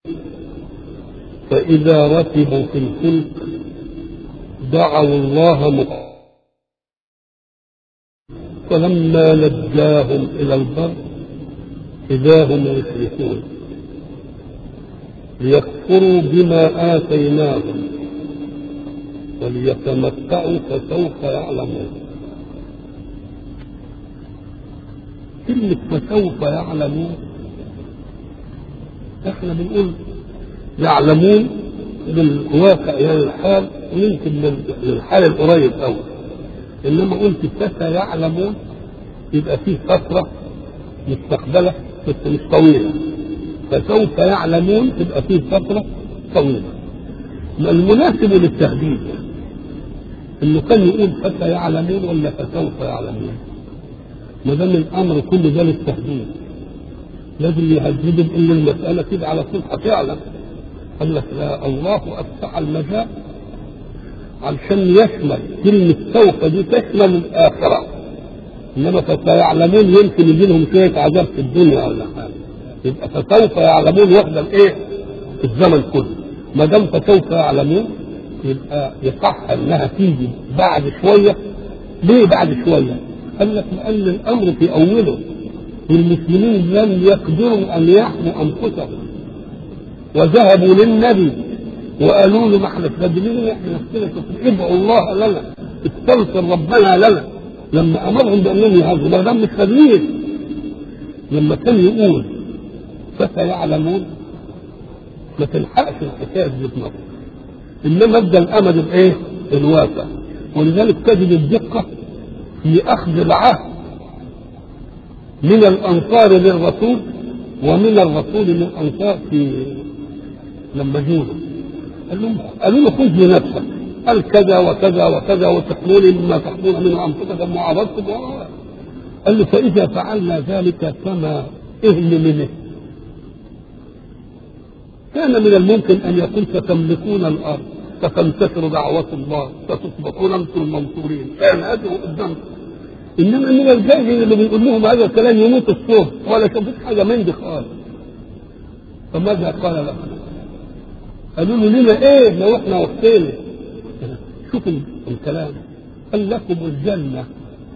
فإذا ركبوا في الفلك دعوا الله مخلصين فلما نجاهم إلى البر إذا هم يشركون ليكفروا بما آتيناهم وليتمتعوا فسوف يعلمون كلمة فسوف يعلمون احنا بنقول يعلمون بالواقع يعني الحال ويمكن للحال القريب قوي انما قلت فسيعلمون يبقى فيه فترة مستقبلة بس مش طويلة فسوف يعلمون تبقى فيه فترة طويلة المناسب للتهديد انه كان يقول فسيعلمون ولا فسوف يعلمون ما دام الامر كله ده للتهديد لازم يهددهم ان المساله كده على طول هتعلم قال لك لا الله افتح المجال علشان يشمل كلمه سوف دي تشمل الاخره انما فسيعلمون يمكن يجي لهم شويه عذاب في الدنيا ولا حاجه يبقى فسوف يعلمون واخده الايه؟ الزمن كله ما دام فسوف يعلمون يبقى يصح انها تيجي بعد شويه ليه بعد شويه؟ قال لك لان الامر في اوله والمسلمين لم يقدروا ان يحموا انفسهم وذهبوا للنبي وقالوا له ما احنا قادرين احنا نفسنا ادعوا الله لنا استغفر ربنا لنا لما امرهم بانهم يهاجروا ما دام مش قادرين لما كان يقول فسيعلمون ما تلحقش الحكايه دي تنظر انما ادى الامل الايه؟ الواقع ولذلك تجد الدقه في اخذ العهد من الانصار للرسول ومن الرسول للانصار في لما جوله قال لهم قالوا له خذ لنفسك قال كذا وكذا وكذا وتحموني مما تحمون من انفسكم وعرضتم قال له فاذا فعلنا ذلك كما اهل منه كان من الممكن ان يقول ستملكون الارض ستنتصر دعوة الله ستصبحون انتم المنصورين كان ادعو قدامكم انما من الجاهل اللي بيقول لهم هذا الكلام يموت الصبح ولا شافوش حاجه من دي خالص فماذا قال لهم؟ قالوا له لنا ايه لو احنا وقتنا شوفوا الكلام قال لكم الجنه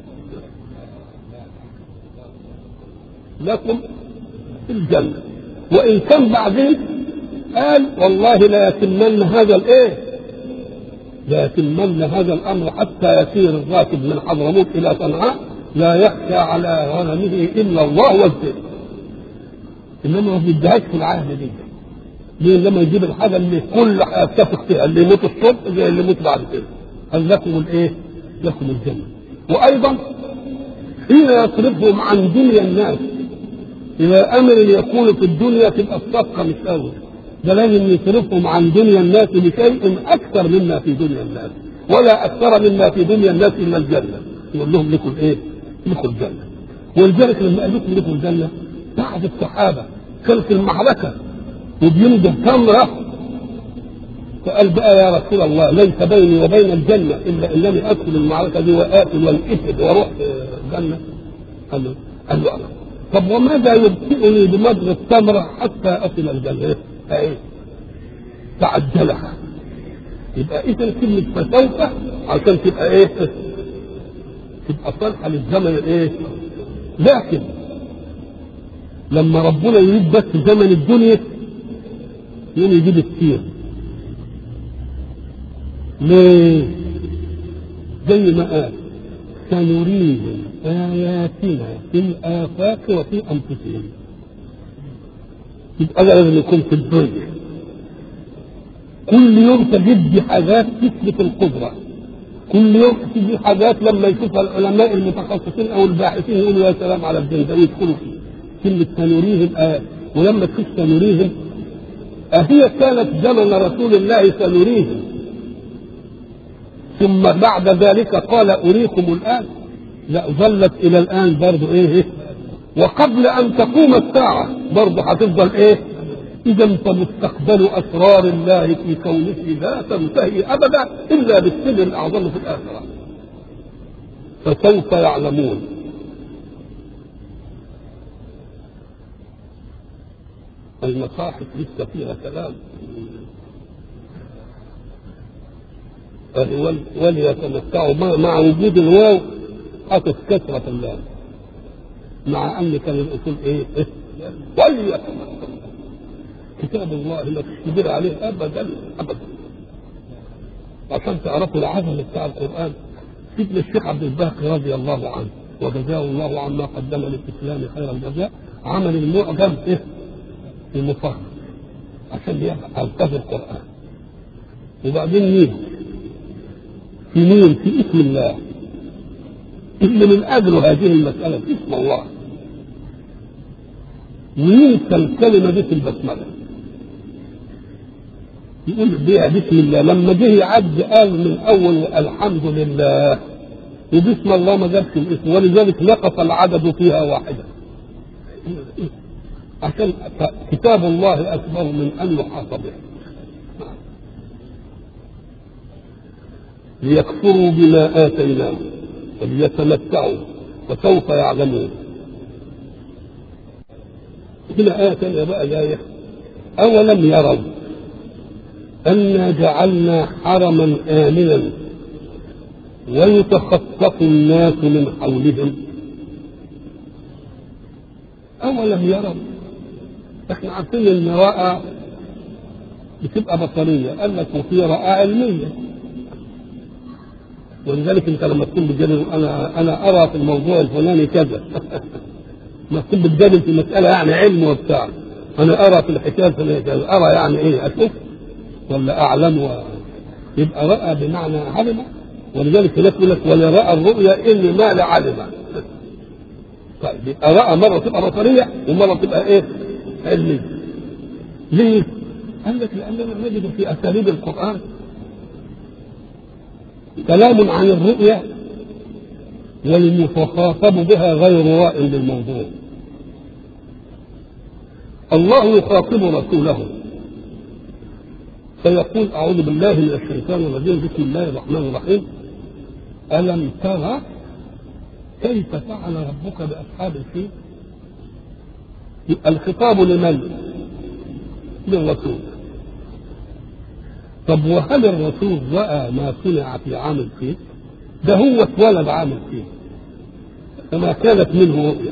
لكم الجنه وان كان بعدين قال والله لا يتمن هذا الايه لا يتمن هذا الامر حتى يسير الراكب من حضرموت الى صنعاء لا يخشى على غنمه الا الله والذئب انما ما بيديهاش في العهد دي ليه لما يجيب الحاجه اللي كل هيتفق فيها اللي يموت الصبح زي اللي يموت بعد كده قال لكم الايه؟ لكم الجنه وايضا حين يصرفهم عن دنيا الناس الى امر يكون في الدنيا تبقى الصفقه مش اول ده لازم يصرفهم عن دنيا الناس بشيء اكثر مما في دنيا الناس ولا اكثر مما في دنيا الناس الا الجنه يقول لهم لكم ايه؟ لكم الجنه ولذلك لما قال لكم لكم الجنه بعض الصحابه كان في المعركه وبيمضي تمره فقال بقى يا رسول الله ليس بيني وبين الجنه الا انني ادخل المعركه دي واكل وانقتل واروح الجنه قال له قال له طب وماذا يبطئني بمضغ التمره حتى اصل الجنه؟ ايه تعجلها يبقى اذا كلمه فسوف عشان تبقى ايه تبقى صالحه للزمن الايه لكن لما ربنا يريد بس زمن الدنيا يوم يجيب السير ليه زي ما قال سنريهم آياتنا في الآفاق وفي أنفسهم يبقى ده لازم يكون في الدنيا كل يوم تجد دي حاجات تثبت القدرة كل يوم تجي حاجات لما يشوفها العلماء المتخصصين او الباحثين يقولوا يا سلام على الدين ده ويدخلوا فيه كلمة سنريهم آيات ولما تخش سنريهم أهي كانت زمن رسول الله سنريهم ثم بعد ذلك قال أريكم الآن لا ظلت إلى الآن برضو إيه وقبل أن تقوم الساعة برضو هتفضل إيه إذا فمستقبل أسرار الله في كونه لا تنتهي أبدا إلا بالسر الأعظم في الآخرة فسوف يعلمون المصاحف لسه فيها كلام ول- وليتمتعوا مع, مع وجود الواو حاطط كثرة اللام مع ان كان الاصول ايه؟ إيه؟ وليتمتعوا كتاب الله ما تشتبر عليه ابدا ابدا عشان تعرفوا العظمه بتاع القران سيدنا الشيخ عبد الباقي رضي الله عنه وجزاه الله عما قدم للاسلام خير الجزاء عمل المعجم ايه؟ المفرد عشان يبقى الفاظ القران وبعدين مين؟ في مين؟ في اسم الله اللي من اجله هذه المساله اسم الله وينسى الكلمه دي في البسمله يقول بيها بسم الله لما جه يعد قال من اول الحمد لله وبسم الله ما جابش الاسم ولذلك نقص العدد فيها واحده عشان كتاب الله اكبر من ان يحاط به ليكفروا بما اتيناهم وليتمتعوا وسوف يعلمون هنا آية بقى جاية أولم يروا أنا جعلنا حرما آمنا ويتخطف الناس من حولهم أولم يروا احنا عارفين ان رأى بتبقى بصرية قال لك وفي رأى علمية ولذلك انت لما تكون بتجادل انا انا ارى في الموضوع الفلاني كذا ما تكون بتجادل في مسألة يعني علم وبتاع انا ارى في الحكاية الفلانية كذا ارى يعني ايه اشوف ولا اعلم و... يبقى رأى بمعنى علم ولذلك هناك يقول لك ولا رأى الرؤيا إني ما لعلم طيب يبقى رأى مرة تبقى بصرية ومرة تبقى إيه؟ علمية ليه؟ قال لك لأننا نجد في أساليب القرآن كلام عن الرؤيا والمخاطب بها غير راء للموضوع الله يخاطب رسوله فيقول أعوذ بالله من الشيطان الرجيم بسم الله الرحمن الرحيم ألم ترى كيف فعل ربك بأصحاب الفيل الخطاب لمن؟ للرسول طب وهل الرسول رأى ما صنع في عام الفيل؟ ده هو اتولد عام الفيل فما كانت منه رؤيا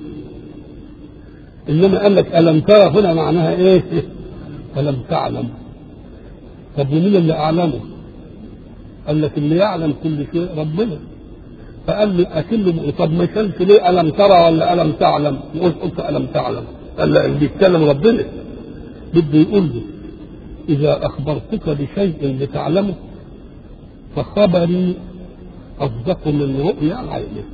انما قال لك الم ترى هنا معناها ايه؟ الم تعلم طب ومين اللي اعلمه؟ قال لك اللي يعلم كل شيء ربنا فقال لي اكل طب ما كانش ليه الم ترى ولا الم تعلم؟ قلت قلت الم تعلم قال لا اللي بيتكلم ربنا بده يقول له اذا اخبرتك بشيء لتعلمه فخبري اصدق من رؤيا عينك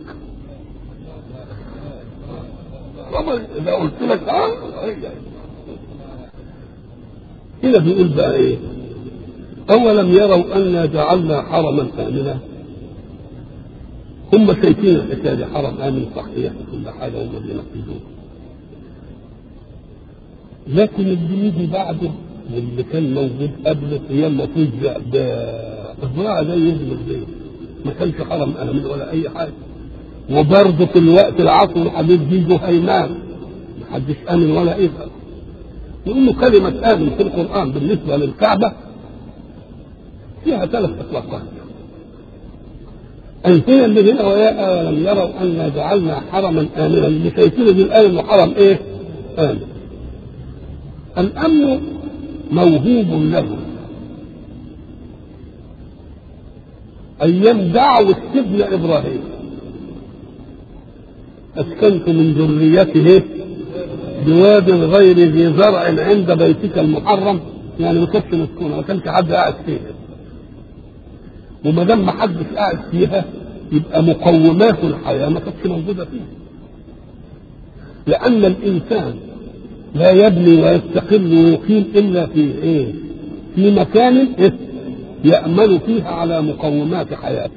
خبر اذا قلت لك اه هنا بيقول بقى ايه أولم يروا أنا جعلنا حرما آمنا هم شايفين الحكاية دي حرم آمن صحيح كل حاجة هم بينفذوها لكن اللي يجي بعده واللي كان موجود قبل ايام ما فيش ده الزراعه ده يهدم البيت ما كانش حرم امن ولا اي حاجه وبرضه في الوقت العصر الحديث دي هيمان ما حدش امن ولا ايه يقول له كلمه امن في القران بالنسبه للكعبه فيها ثلاث اطلاقات أنتنا اللي هنا ويا لم يروا أن جعلنا حرما آمنا اللي شايفينه دي الآن إنه حرم إيه؟ آمن. الأمن موهوب له أيام دعوة سيدنا إبراهيم أسكنت من ذريته بواد غير ذي زرع عند بيتك المحرم يعني ما كانش مسكونه ما كانش حد قاعد فيها وما دام ما حدش قاعد فيها يبقى مقومات الحياه ما كانتش موجوده فيها لان الانسان لا يبني ويستقل ويقيم الا في ايه؟ في مكان إيه؟ يامن فيها على مقومات حياته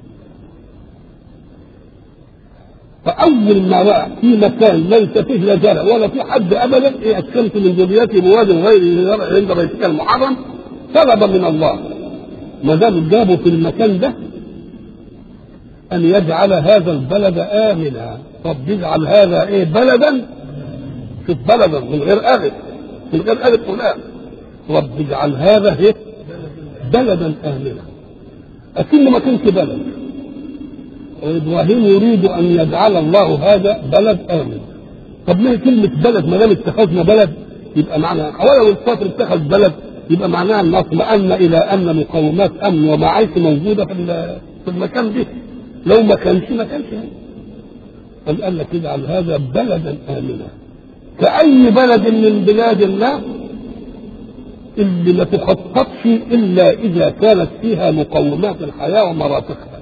فاول ما راى في مكان ليس فيه لا زرع ولا في حد ابدا إيه اسكنت من ذريتي بواد غير زرع عند بيتك المحرم طلب من الله ما دام جابوا في المكان ده ان يجعل هذا البلد امنا طب يجعل هذا ايه بلدا شوف بلدا من غير اغل من غير الف ولام رب اجعل هذا إيه؟ بلدا امنا اكن ما كانش بلد وابراهيم يريد ان يجعل الله هذا بلد امن طب ما هي كلمه بلد ما دام اتخذنا بلد يبقى معنى ولو الفتر اتخذ بلد يبقى معناها ان اطمأن الى ان مقومات امن ومعايش موجوده في في المكان ده لو ما كانش ما كانش قال قال لك اجعل هذا بلدا امنا كأي بلد من بلاد الله اللي ما تخططش الا اذا كانت فيها مقومات الحياه ومرافقها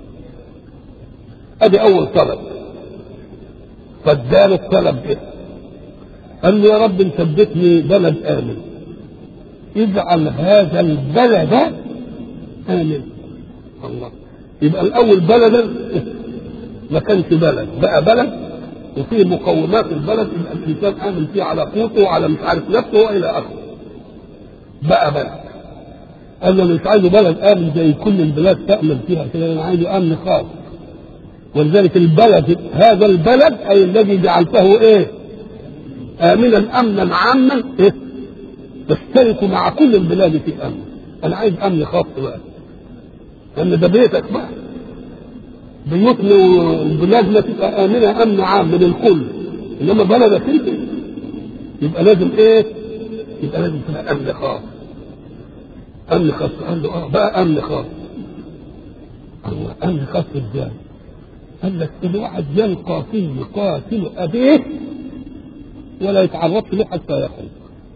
ادي اول طلب فاداله الطلب ده قال له يا رب ثبتني بلد امن اجعل هذا البلد امن الله يبقى الاول بلدا ما كانش بلد بقى بلد وفيه مقومات البلد يبقى الانسان امن فيه على قوته وعلى مش عارف نفسه والى اخره بقى بلد قال له مش عايزه بلد امن زي كل البلاد تامن فيها كده انا عايزه امن خاص ولذلك البلد هذا البلد اي الذي جعلته ايه امنا امنا عاما إيه؟ تشترك مع كل البلاد في امن انا عايز امن خاص بقى لان ده بيتك بقى بيوتنا وبلادنا تبقى امنه امن عام من الكل انما بلدك انت يبقى لازم ايه؟ يبقى لازم فيها امن خاص امن خاص قال له اه بقى امن خاص الله امن خاص ازاي؟ قال لك الواحد يلقى فيه قاتل ابيه ولا يتعرض له حتى يخرج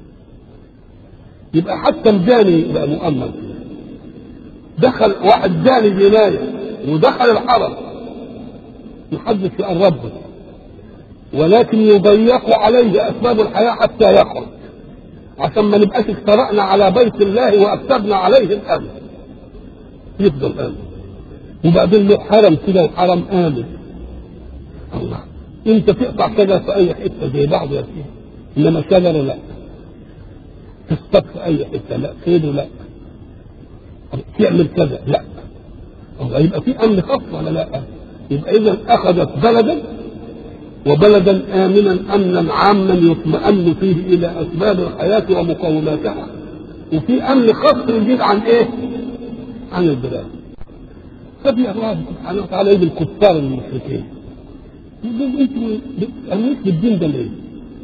يبقى حتى الجاني بقى مؤمن دخل واحد جاني جناية ودخل الحرم محدش يقرب له ولكن يضيق عليه اسباب الحياه حتى يخرج عشان ما نبقاش اخترعنا على بيت الله واكتبنا عليه الامن يفضل امن وبعدين له حرم كده وحرم امن الله انت تقطع كده في اي حته زي بعض يا سيدي انما شجره لا تصطاد في اي حته لا صيده لا تعمل كذا لا الله يبقى في امن خاص ولا لا يبقى اذا اخذت بلدا وبلدا امنا امنا عاما يطمئن فيه الى اسباب الحياه ومقوماتها وفي امن خاص يزيد عن ايه؟ عن البلاد فبي الله سبحانه وتعالى يد الكفار المشركين يقول انتوا امنت بالدين ده ليه؟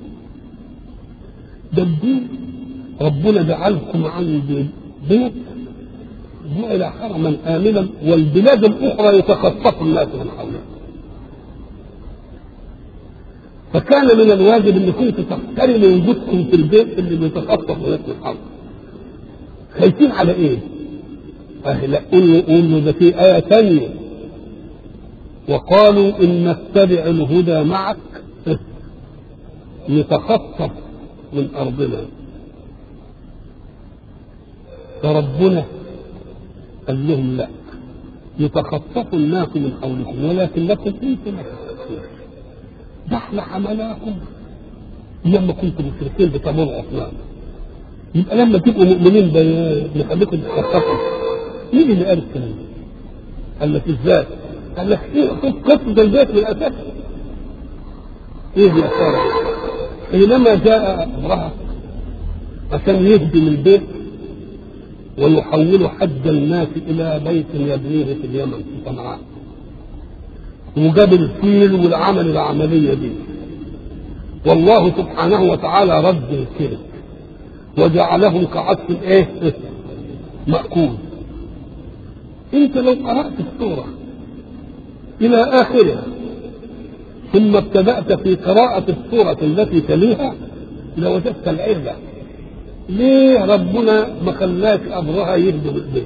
ده الدين ربنا جعلكم عند بيت جعل حرما امنا والبلاد الاخرى يتخطف الناس من حوله فكان من الواجب ان كنت تحترموا وجودكم في البيت اللي بيتخطف الناس من حوله خايفين على ايه؟ أهل قولوا قولوا ده في آية ثانية وقالوا إن نتبع الهدى معك نتخطف من أرضنا فربنا قال لهم لا يتخطف الناس من حولكم ولكنكم انتم ما تخطفون ده احنا حملاكم لما كنتم مشركين بتمر اصنام يبقى لما تبقوا مؤمنين بنخليكم تتخطفوا مين اللي قال الكلام ده؟ قال لك ازاي؟ قال لك ايه قصة البيت من الاساس ايه دي اثاره؟ حينما جاء امرأة عشان يهدم البيت ويحول حج الناس الى بيت يبنيه في اليمن في صنعاء وجاب الفيل والعمل العملية دي والله سبحانه وتعالى رد الكيد وجعلهم كعصف ايه مأكول انت لو قرأت السورة الى اخرها ثم ابتدأت في قراءة السورة التي تليها لوجدت العلة ليه ربنا ما خلاش أبرهة يهدم البيت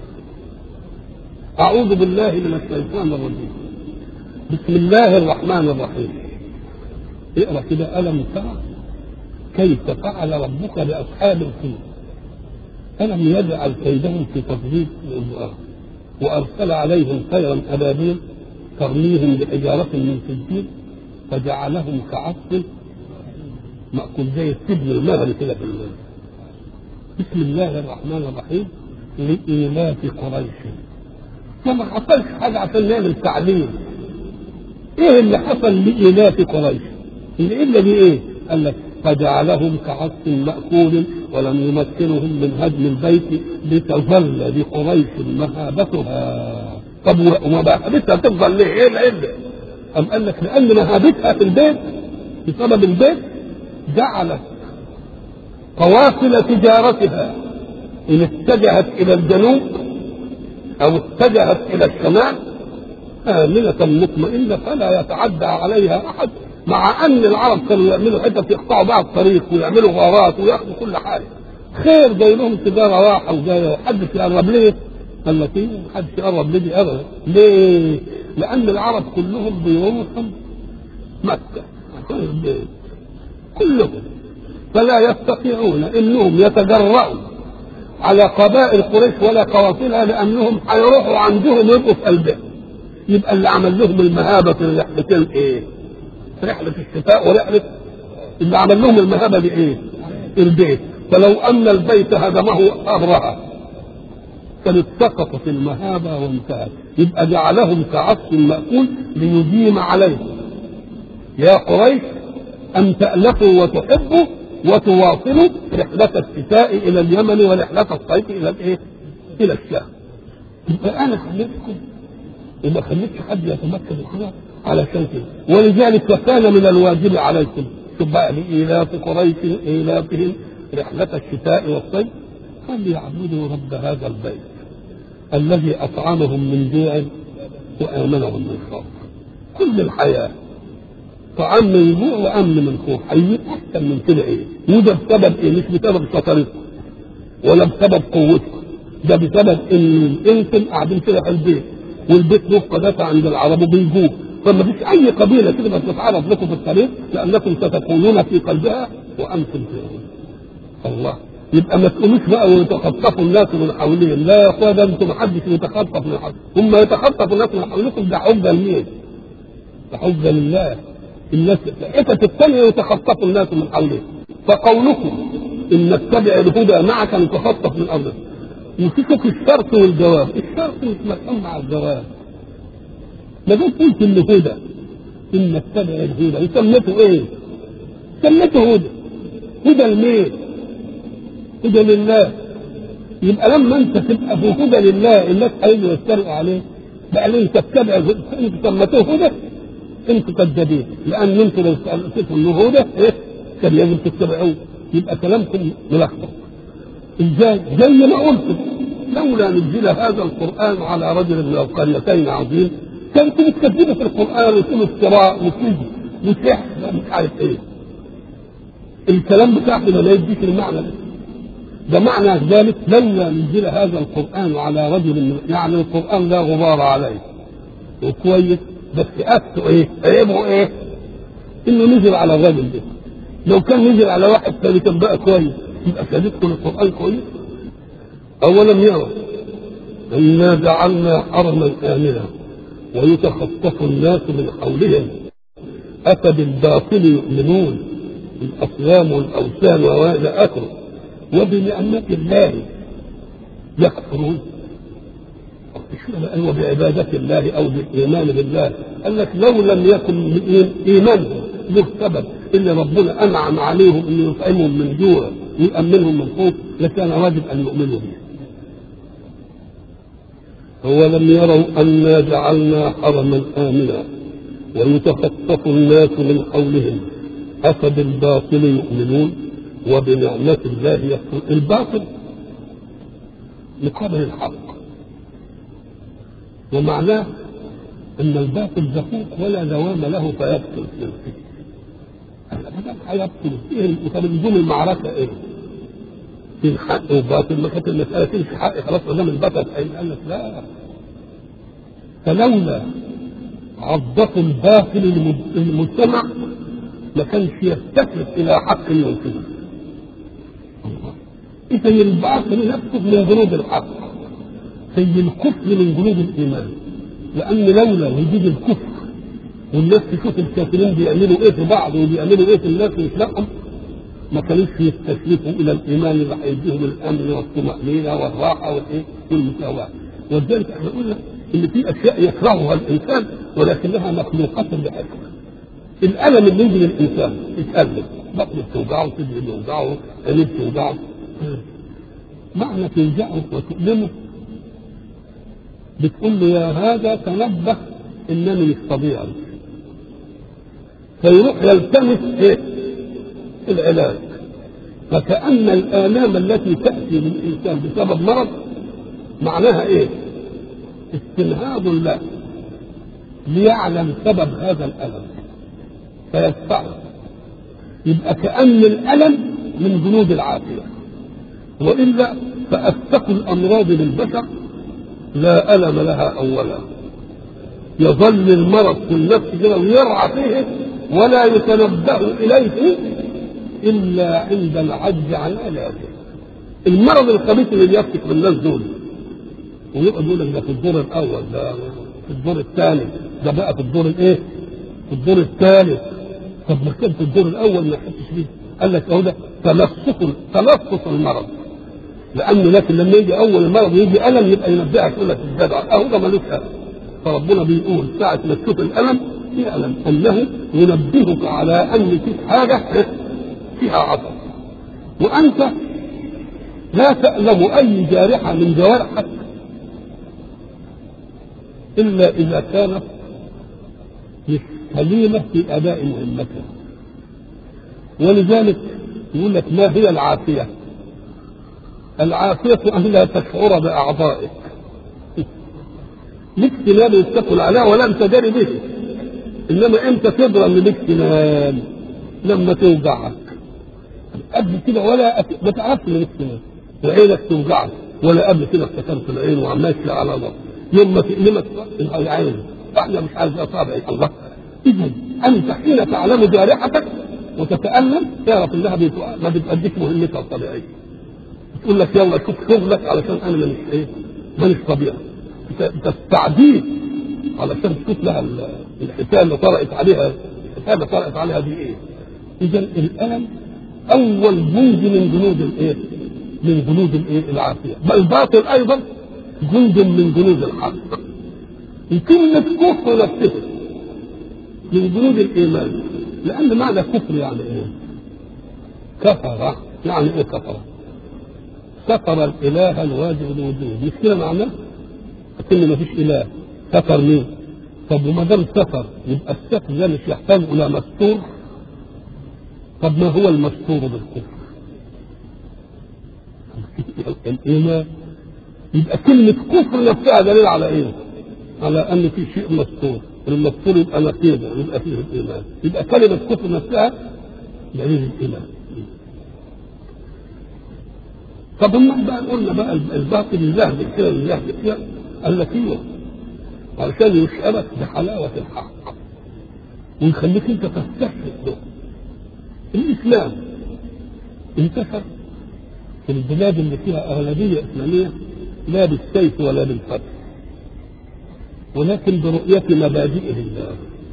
أعوذ بالله من الشيطان الرجيم بسم الله الرحمن الرحيم اقرأ كده ألم ترى كيف فعل ربك بأصحاب الفيل ألم يجعل كيدهم في تضليل الأرض وأرسل عليهم طيرا أبابيل ترميهم بحجارة من سجيل فجعلهم كعصف مأكول زي السجن المغري كده في الليل بسم الله الرحمن الرحيم لإيلاف قريش وما حصلش حاجة عشان نعمل تعليم ايه اللي حصل لإيلاف قريش الإلا دي ايه قال لك فجعلهم كعصف مأكول ولم يمكنهم من هدم البيت لتظل لقريش مهابتها طب ومهابتها تفضل ليه؟ ايه العله؟ أم قال لك لأن مهابتها في البيت بسبب البيت جعلت قوافل تجارتها إن اتجهت إلى الجنوب أو اتجهت إلى الشمال آمنة مطمئنة فلا يتعدى عليها أحد مع أن العرب كانوا يعملوا حتة يقطعوا بعض الطريق ويعملوا غارات وياخذوا كل حاجة خير جاي لهم تجارة راحة وجاية حدش يقرب ليه؟ قال لك ايه؟ محدش يقرب لي ابدا ليه؟ لأن العرب كلهم بيومهم مكة كلهم فلا يستطيعون انهم يتجرؤوا على قبائل قريش ولا قوافلها لانهم هيروحوا عندهم يبقوا في قلبها يبقى اللي عمل لهم المهابه في الرحلتين ايه؟ رحله الشتاء ورحله اللي عمل لهم المهابه دي ايه؟ البيت فلو ان البيت هدمه ابرهه كانت سقطت المهابه وانتهت يبقى جعلهم كعصف ماكول ليديم عليهم يا قريش ان تالفوا وتحبوا وتواصلوا رحلة الشتاء إلى اليمن ورحلة الصيف إلى الإيه؟ إلى الشام. يبقى أنا خليتكم وما خليتش حد يتمكن الخلاف علشان كده ولذلك فكان من الواجب عليكم شوف بقى لإيلاف قريش إيلافهم رحلة الشتاء والصيف فليعبدوا رب هذا البيت الذي أطعمهم من جوع وآمنهم من خوف كل الحياة طعام من جوع وامن من خوف هيجيب احسن من كده ايه وده بسبب ايه مش بسبب شطارتكم ولا بسبب قوتكم ده بسبب ان انتم قاعدين كده في البيت والبيت له قداسه عند العرب وبيجوه فما فيش اي قبيله كده بتتعرض لكم في الطريق لانكم ستكونون في قلبها وانتم فيها الله يبقى ما تقوموش بقى ويتخطفوا الناس من حواليهم لا يا اخويا ده انتم ما حدش يتخطف من حواليهم هم يتخطفوا الناس من حواليكم ده حجه لمين؟ ده حجه لله الناس حتت الثانية يتخطف الناس من حولهم فقولكم إن نتبع الهدى معك نتخطف من أرضك وفيكم الشرط والجواب الشرط مش مفهوم مع الجواب ما دام قلت إن هدى إن نتبع الهدى وسميته إيه؟ سميته هدى هدى لمين؟ هدى لله يبقى لما انت تبقى في هدى لله الناس هيجوا يتريقوا عليه بقى ليه تتبع الهدى انت سميتوه هدى انتوا كذابين لان انتوا لو سالتكم انه هدى ايه كان يجب تتبعوه يبقى كلامكم ملخبط ازاي؟ زي ما قلت لولا نزل هذا القران على رجل من القريتين عظيم كنتم بتكذبوا في القران وتقولوا افتراء وكذب وسحر ومش عارف ايه الكلام بتاعكم ما يديك المعنى ده ده معنى ذلك لولا نزل هذا القران على رجل من يعني القران لا غبار عليه وكويس بس أفتوا إيه؟ عيبه إيه؟ إنه نزل على الراجل ده. لو كان نزل على واحد ثاني كان بقى كويس يبقى شهادتكم القرآن كويس. أولم يروا إنا جعلنا حرما آمنا ويتخطف الناس من حولهم أفبالباطل يؤمنون الأصنام والأوثان وإلى آخره وبنعمة الله يكفرون قال وبعبادة الله أو بالإيمان بالله قال لك لو لم يكن إيمانهم له سبب إن ربنا أنعم عليهم أن يطعمهم من جوع ويأمنهم من خوف لكان واجب أن يؤمنوا به أولم يروا أنا جعلنا حرما آمنا ويتخطف الناس من حولهم أفبالباطل يؤمنون وبنعمة الله يكفرون الباطل مقابل الحق ومعناه ان الباطل زقوق ولا دوام له فيبطل في نفسه ما دام هيبطل ايه طب نجوم المعركه ايه؟ في الحق وباطل ما كانت المساله تمشي حق خلاص ما دام البطل قال لك لا فلولا عضة الباطل للمجتمع ما كانش يفتكر الى حق ينفذه اذا الباطل نفسه من جنود الحق زي الكفر من جنود الايمان لان لولا وجود الكفر والناس تشوف الكافرين بيعملوا ايه في بعض وبيعملوا ايه في الناس ويسلقهم ما كانوش يستشرفوا الى الايمان اللي هيديهم الامن والطمانينه والراحه والايه والمساواه ولذلك احنا قلنا ان في اشياء يكرهها الانسان ولكنها مخلوقات بحكمه الالم اللي يجي للانسان يتالم بطنه بتوجعه صدره بيوجعه عينيه بتوجعه معنى توجعه وتؤلمه بتقول له يا هذا تنبه انني مش طبيعي فيروح يلتمس ايه العلاج فكأن الآلام التي تأتي للإنسان بسبب مرض معناها إيه؟ استنهاض له ليعلم سبب هذا الألم فيدفعه يبقى كأن الألم من جنود العافية وإلا فأتقوا الأمراض للبشر لا ألم لها أولا يظل المرض في النفس كده ويرعى فيه ولا يتنبه إليه إلا عند العجز عن علاجه المرض الخبيث اللي بيفتك بالناس دول ويبقى يقول لك ده في الدور الأول ده في الدور الثاني ده بقى في الدور الإيه؟ في الدور الثالث طب ما كان في الدور الأول ما حدش فيه قال لك أهو ده تلصق تلصق المرض لأنه لكن لما يجي أول المرض يجي ألم يبقى ينبهك يقول لك الجدع أهو ده ملوش ألم فربنا بيقول ساعة ما تشوف الألم يعلم أنه ينبهك على أن في حاجة فيها عطر وأنت لا تألم أي جارحة من جوارحك إلا إذا كانت سليمة في أداء مهمتها ولذلك يقول لك ما هي العافية؟ العافية أن لا تشعر بأعضائك لك سنان يتقل عليها ولم تدري به إنما أنت تضرب لك سنان لما توجعك قبل كده ولا أت... ما تعرفش لك سنان وعينك توجعك ولا قبل كده افتكرت العين وعمال على ضغط يوم ما تألمك العين احنا مش عايز اصابعي الله اذا انت حين تعلم جارحتك وتتالم تعرف انها ما بتأديش مهمتها الطبيعيه تقول لك يلا شوف شغلك علشان انا مش ايه مانيش طبيعي تستعديد علشان تشوف لها الحكايه اللي طرقت عليها الحكايه اللي طرقت عليها دي ايه اذا الالم اول جند من جنود الايه من جنود الايه العافيه بل الباطل ايضا جند من جنود الحق كلمة كفر نفسه من جنود الإيمان لأن معنى كفر يعني إيه؟ كفر يعني إيه كفر؟ كفر الإله الواجب الوجود مش كده معناه؟ لكن ما فيش إله كفر مين؟ طب وما دام كفر يبقى الكفر ده مش يحتاج إلى مستور طب ما هو المستور بالكفر؟ الإيمان يبقى كلمة كفر نفسها دليل على إيه؟ على ان في شيء مستور المستور يبقى نقيضه يبقى فيه الايمان يبقى كلمه كفر نفسها دليل الايمان طب هم بقى قلنا بقى الباطل يزهد كده يزهد كده قال لك ايوه علشان يشعرك بحلاوه الحق ويخليك انت تستشهد له الاسلام انتشر في البلاد اللي فيها اغلبيه اسلاميه لا بالسيف ولا بالفتح ولكن برؤية مبادئه الله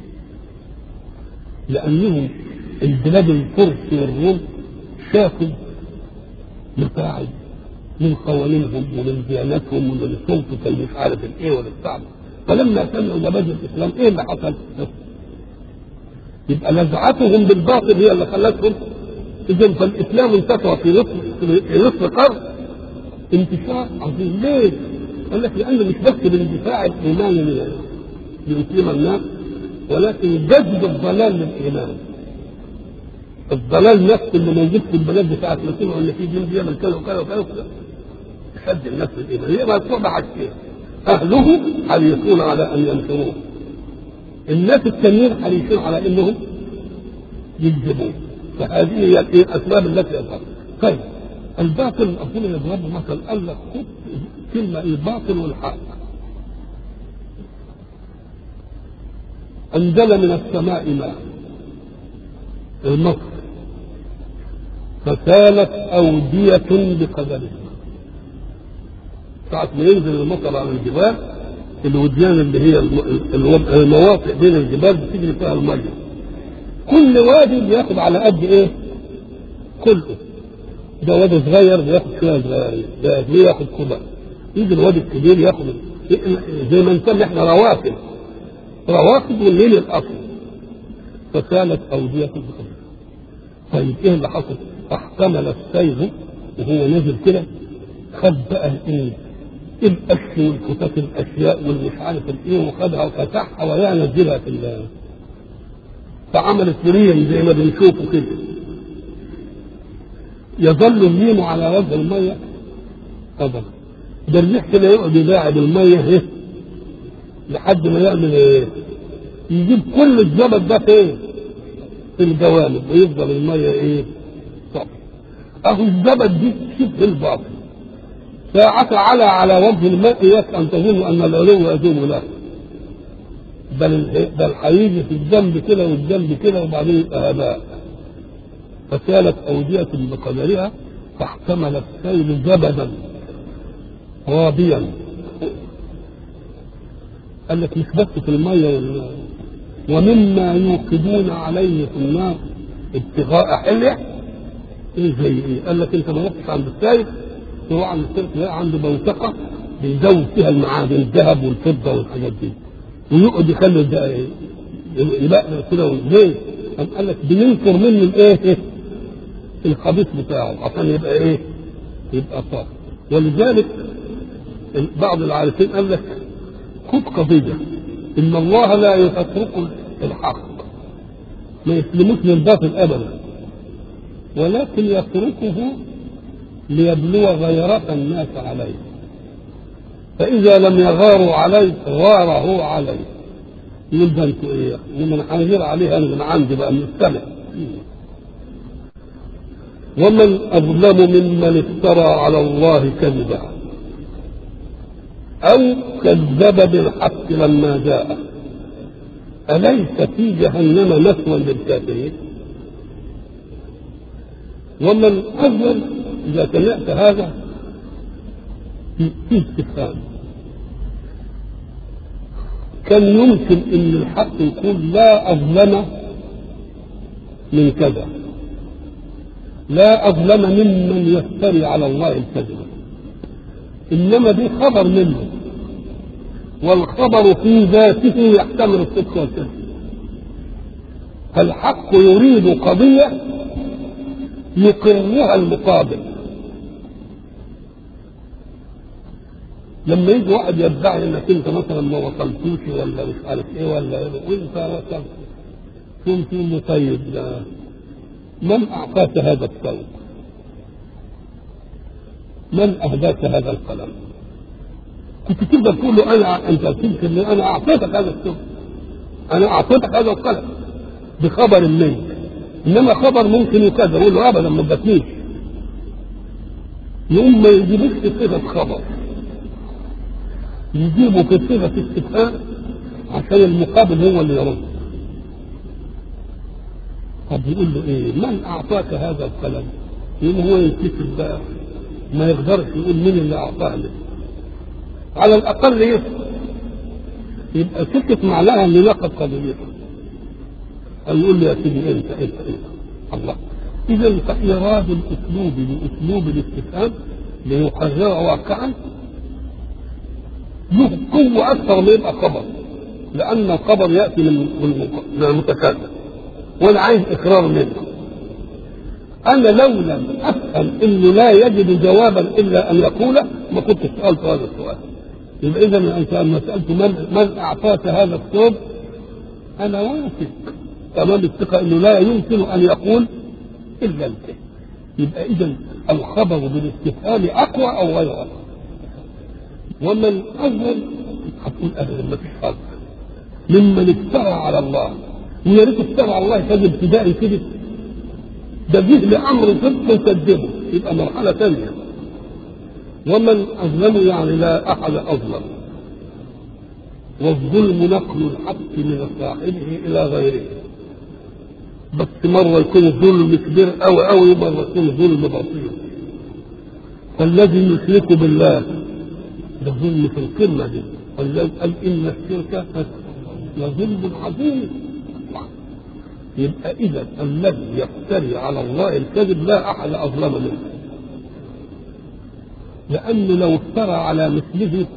لأنهم البلاد الفرس والروم شافوا متاعب من قوانينهم ومن ديانتهم ومن سلطة مش عارف الايه ولا الصعب فلما سمعوا مبادئ الاسلام ايه اللي حصل؟ يبقى نزعتهم بالباطل هي اللي خلتهم اذا فالاسلام انتشر في نصف في نصف قرن انتشار عظيم ليه؟ قال لك لانه مش بس بالاندفاع الايماني ليسلم الناس ولكن جذب الضلال للايمان الضلال نفسه اللي موجود في البلاد بتاعت ما سمعوا ان في دين بيعمل كذا وكذا وكذا وكذا شد الناس الايمان هي ما تصبح حاجتين اهله حريصون على ان ينكروه الناس التانيين حريصين على انهم يكذبوه فهذه هي الاسباب التي يظهر طيب الباطل اقول يضرب مثل قال لك خذ كلمه الباطل والحق انزل من السماء ماء المطر فسالت أودية بقدره ساعة ما ينزل المطر على الجبال الوديان اللي هي المواقع بين الجبال بتجري فيها المية كل وادي بياخد على قد ايه؟ كله ده وادي صغير بياخد شوية صغيرين ده بياخد كبر يجي الوادي الكبير ياخد زي ما نسمي احنا روافد روافد والليل الاصل فسالت أودية بقدرها طيب ايه اللي حصل؟ فاحتمل السيل وهو نازل كده خد بقى ايه؟ القش والفتات الاشياء والمش عارف الايه وخدها وفتحها ويا نزلها في الله فعملت ريم زي ما بنشوفه كده يظل الميم على وجه الميه ابدا ده الريح كده يقعد يلاعب الميه ايه لحد ما يعمل ايه يجيب كل الزبد ده فين في الجوانب ويفضل الميه ايه صافي اهو الزبد دي شبه الباطل ساعة على على وجه الماء اياك ان تظن ان العلو يدوم له بل بل هيجي في الجنب كده والجنب كده وبعدين يبقى هباء فسالت أودية بقدرها فاحتمل السيل زبدا رابيا قال لك مش بس في المية وال... ومما يوقدون عليه في النار ابتغاء حلة ايه زي ايه؟ قال لك انت ما رحتش عند السيف تروح عند السيف تلاقي عنده بوتقة بيزود فيها المعادن الذهب والفضة والحاجات دي ويقعد يخلي ده ايه؟ يبقى كده ليه؟ قام قال لك بينكر منه الايه؟ الخبيث بتاعه عشان يبقى ايه؟ يبقى صافي ولذلك بعض العارفين قال لك خد قضيه ان الله لا يترك الحق ما يسلموش للباطل ابدا ولكن يتركه ليبلو غيرة الناس عليه فإذا لم يغاروا عليه غاره عليه يقول ده انتوا ايه؟ انما انا هنغير عليه انا من عندي بقى من السماء ومن أظلم ممن افترى على الله كذبا أو كذب بالحق لما جاء أليس في جهنم مثوى للكافرين ومن أظلم إذا سمعت هذا في استفهام كان يمكن ان الحق يقول لا اظلم من كذا لا اظلم ممن يفتري على الله الكذب انما دي خبر منه والخبر في ذاته يحتمل الصدق والكذب فالحق يريد قضيه يقرها المقابل لما يجي واحد يدعي انك انت مثلا ما وصلتوش ولا مش عارف ايه ولا وانت وصلت ثم تقول له طيب لا. من اعطاك هذا الثوب؟ من اهداك هذا القلم؟ كنت تقدر تقول له انا انت تمكن لي انا اعطيتك هذا الثوب انا اعطيتك هذا القلم بخبر منك انما خبر ممكن يكذب يقول له ابدا ما ادتنيش يقوم ما يجيبوش صفه خبر يجيبوا في صيغه استفهام عشان المقابل هو اللي يرد طب يقول له ايه من اعطاك هذا القلم يقوم هو ينكسر بقى ما يقدرش يقول مين اللي اعطاه له على الاقل يسكت يبقى سكت معناها ان نقد قضيته أو يقول له يا سيدي انت انت انت الله اذا فايراد الاسلوب باسلوب الاستفهام ليقرر واقعا له قوة أكثر ما يبقى خبر لأن الخبر يأتي من من المتكلم وأنا عايز إقرار منه أنا لو لم أفهم إنه لا يجد جوابا إلا أن يقوله ما كنت سألت هذا السؤال يبقى إذا أنت لما سألت من من أعطاك هذا الثوب أنا واثق تمام الثقة إنه لا يمكن أن يقول إلا أنت يبقى إذا الخبر بالاستفهام أقوى أو غير أقوى ومن أول هتقول أبدا ما فيش فرق ممن افترى على الله ويا ريت افترى على الله كذب ابتدائي كده ده جه لأمر صدق وكذبه يبقى مرحلة ثانية ومن أظلم يعني لا أحد أظلم والظلم نقل الحق من صاحبه إلى غيره بس مرة يكون الظلم كبير أوي أوي مرة يكون ظلم بسيط فالذي يشرك بالله ده ظلم في القمة دي ولذلك قال إن الشرك لظلم عظيم يبقى إذا الذي يفتري على الله الكذب لا أحد أظلم منه لأنه لو افترى على مثله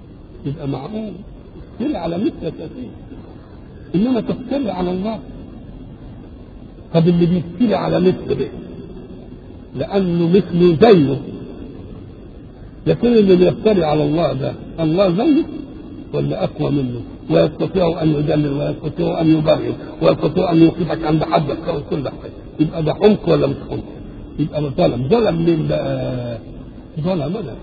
يبقى معقول يفتري على مثل كثير إنما تفتري على الله طب اللي بيبتلي على مثله لانه مثله زيه لكن اللي بيفتري على الله ده الله زيه ولا اقوى منه ويستطيع ان يجلل ويستطيع ان يبرر ويستطيع ان يوقفك عند حدك كل حاجه يبقى ده حمق ولا مش حمق؟ يبقى ده ظلم ظلم مين بقى؟ ظلم انا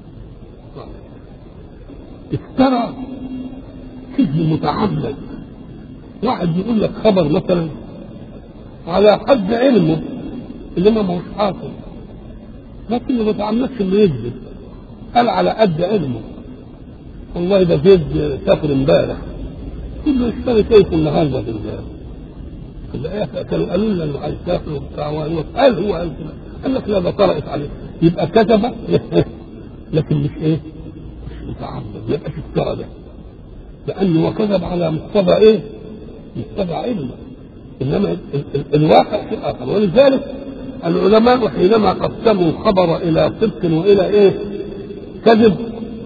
افترى كذب متعمد واحد يقول لك خبر مثلا على حد علمه انما ما هوش حاصل لكن ما تعمدش انه يكذب قال على قد علمه والله ده زيد سافر امبارح كله يشتري كيف النهارده في الآية كانوا قالوا لنا انه هيسافر وبتاع قال هو قال كده قال لك لا ده طرقت عليه يبقى كذب لكن مش ايه؟ مش متعمد ما يبقاش افترى ده لانه كذب على مقتضى ايه؟ مقتضى علمه انما ال- ال- الواقع في اخر ولذلك العلماء حينما قسموا الخبر الى صدق والى ايه؟ كذب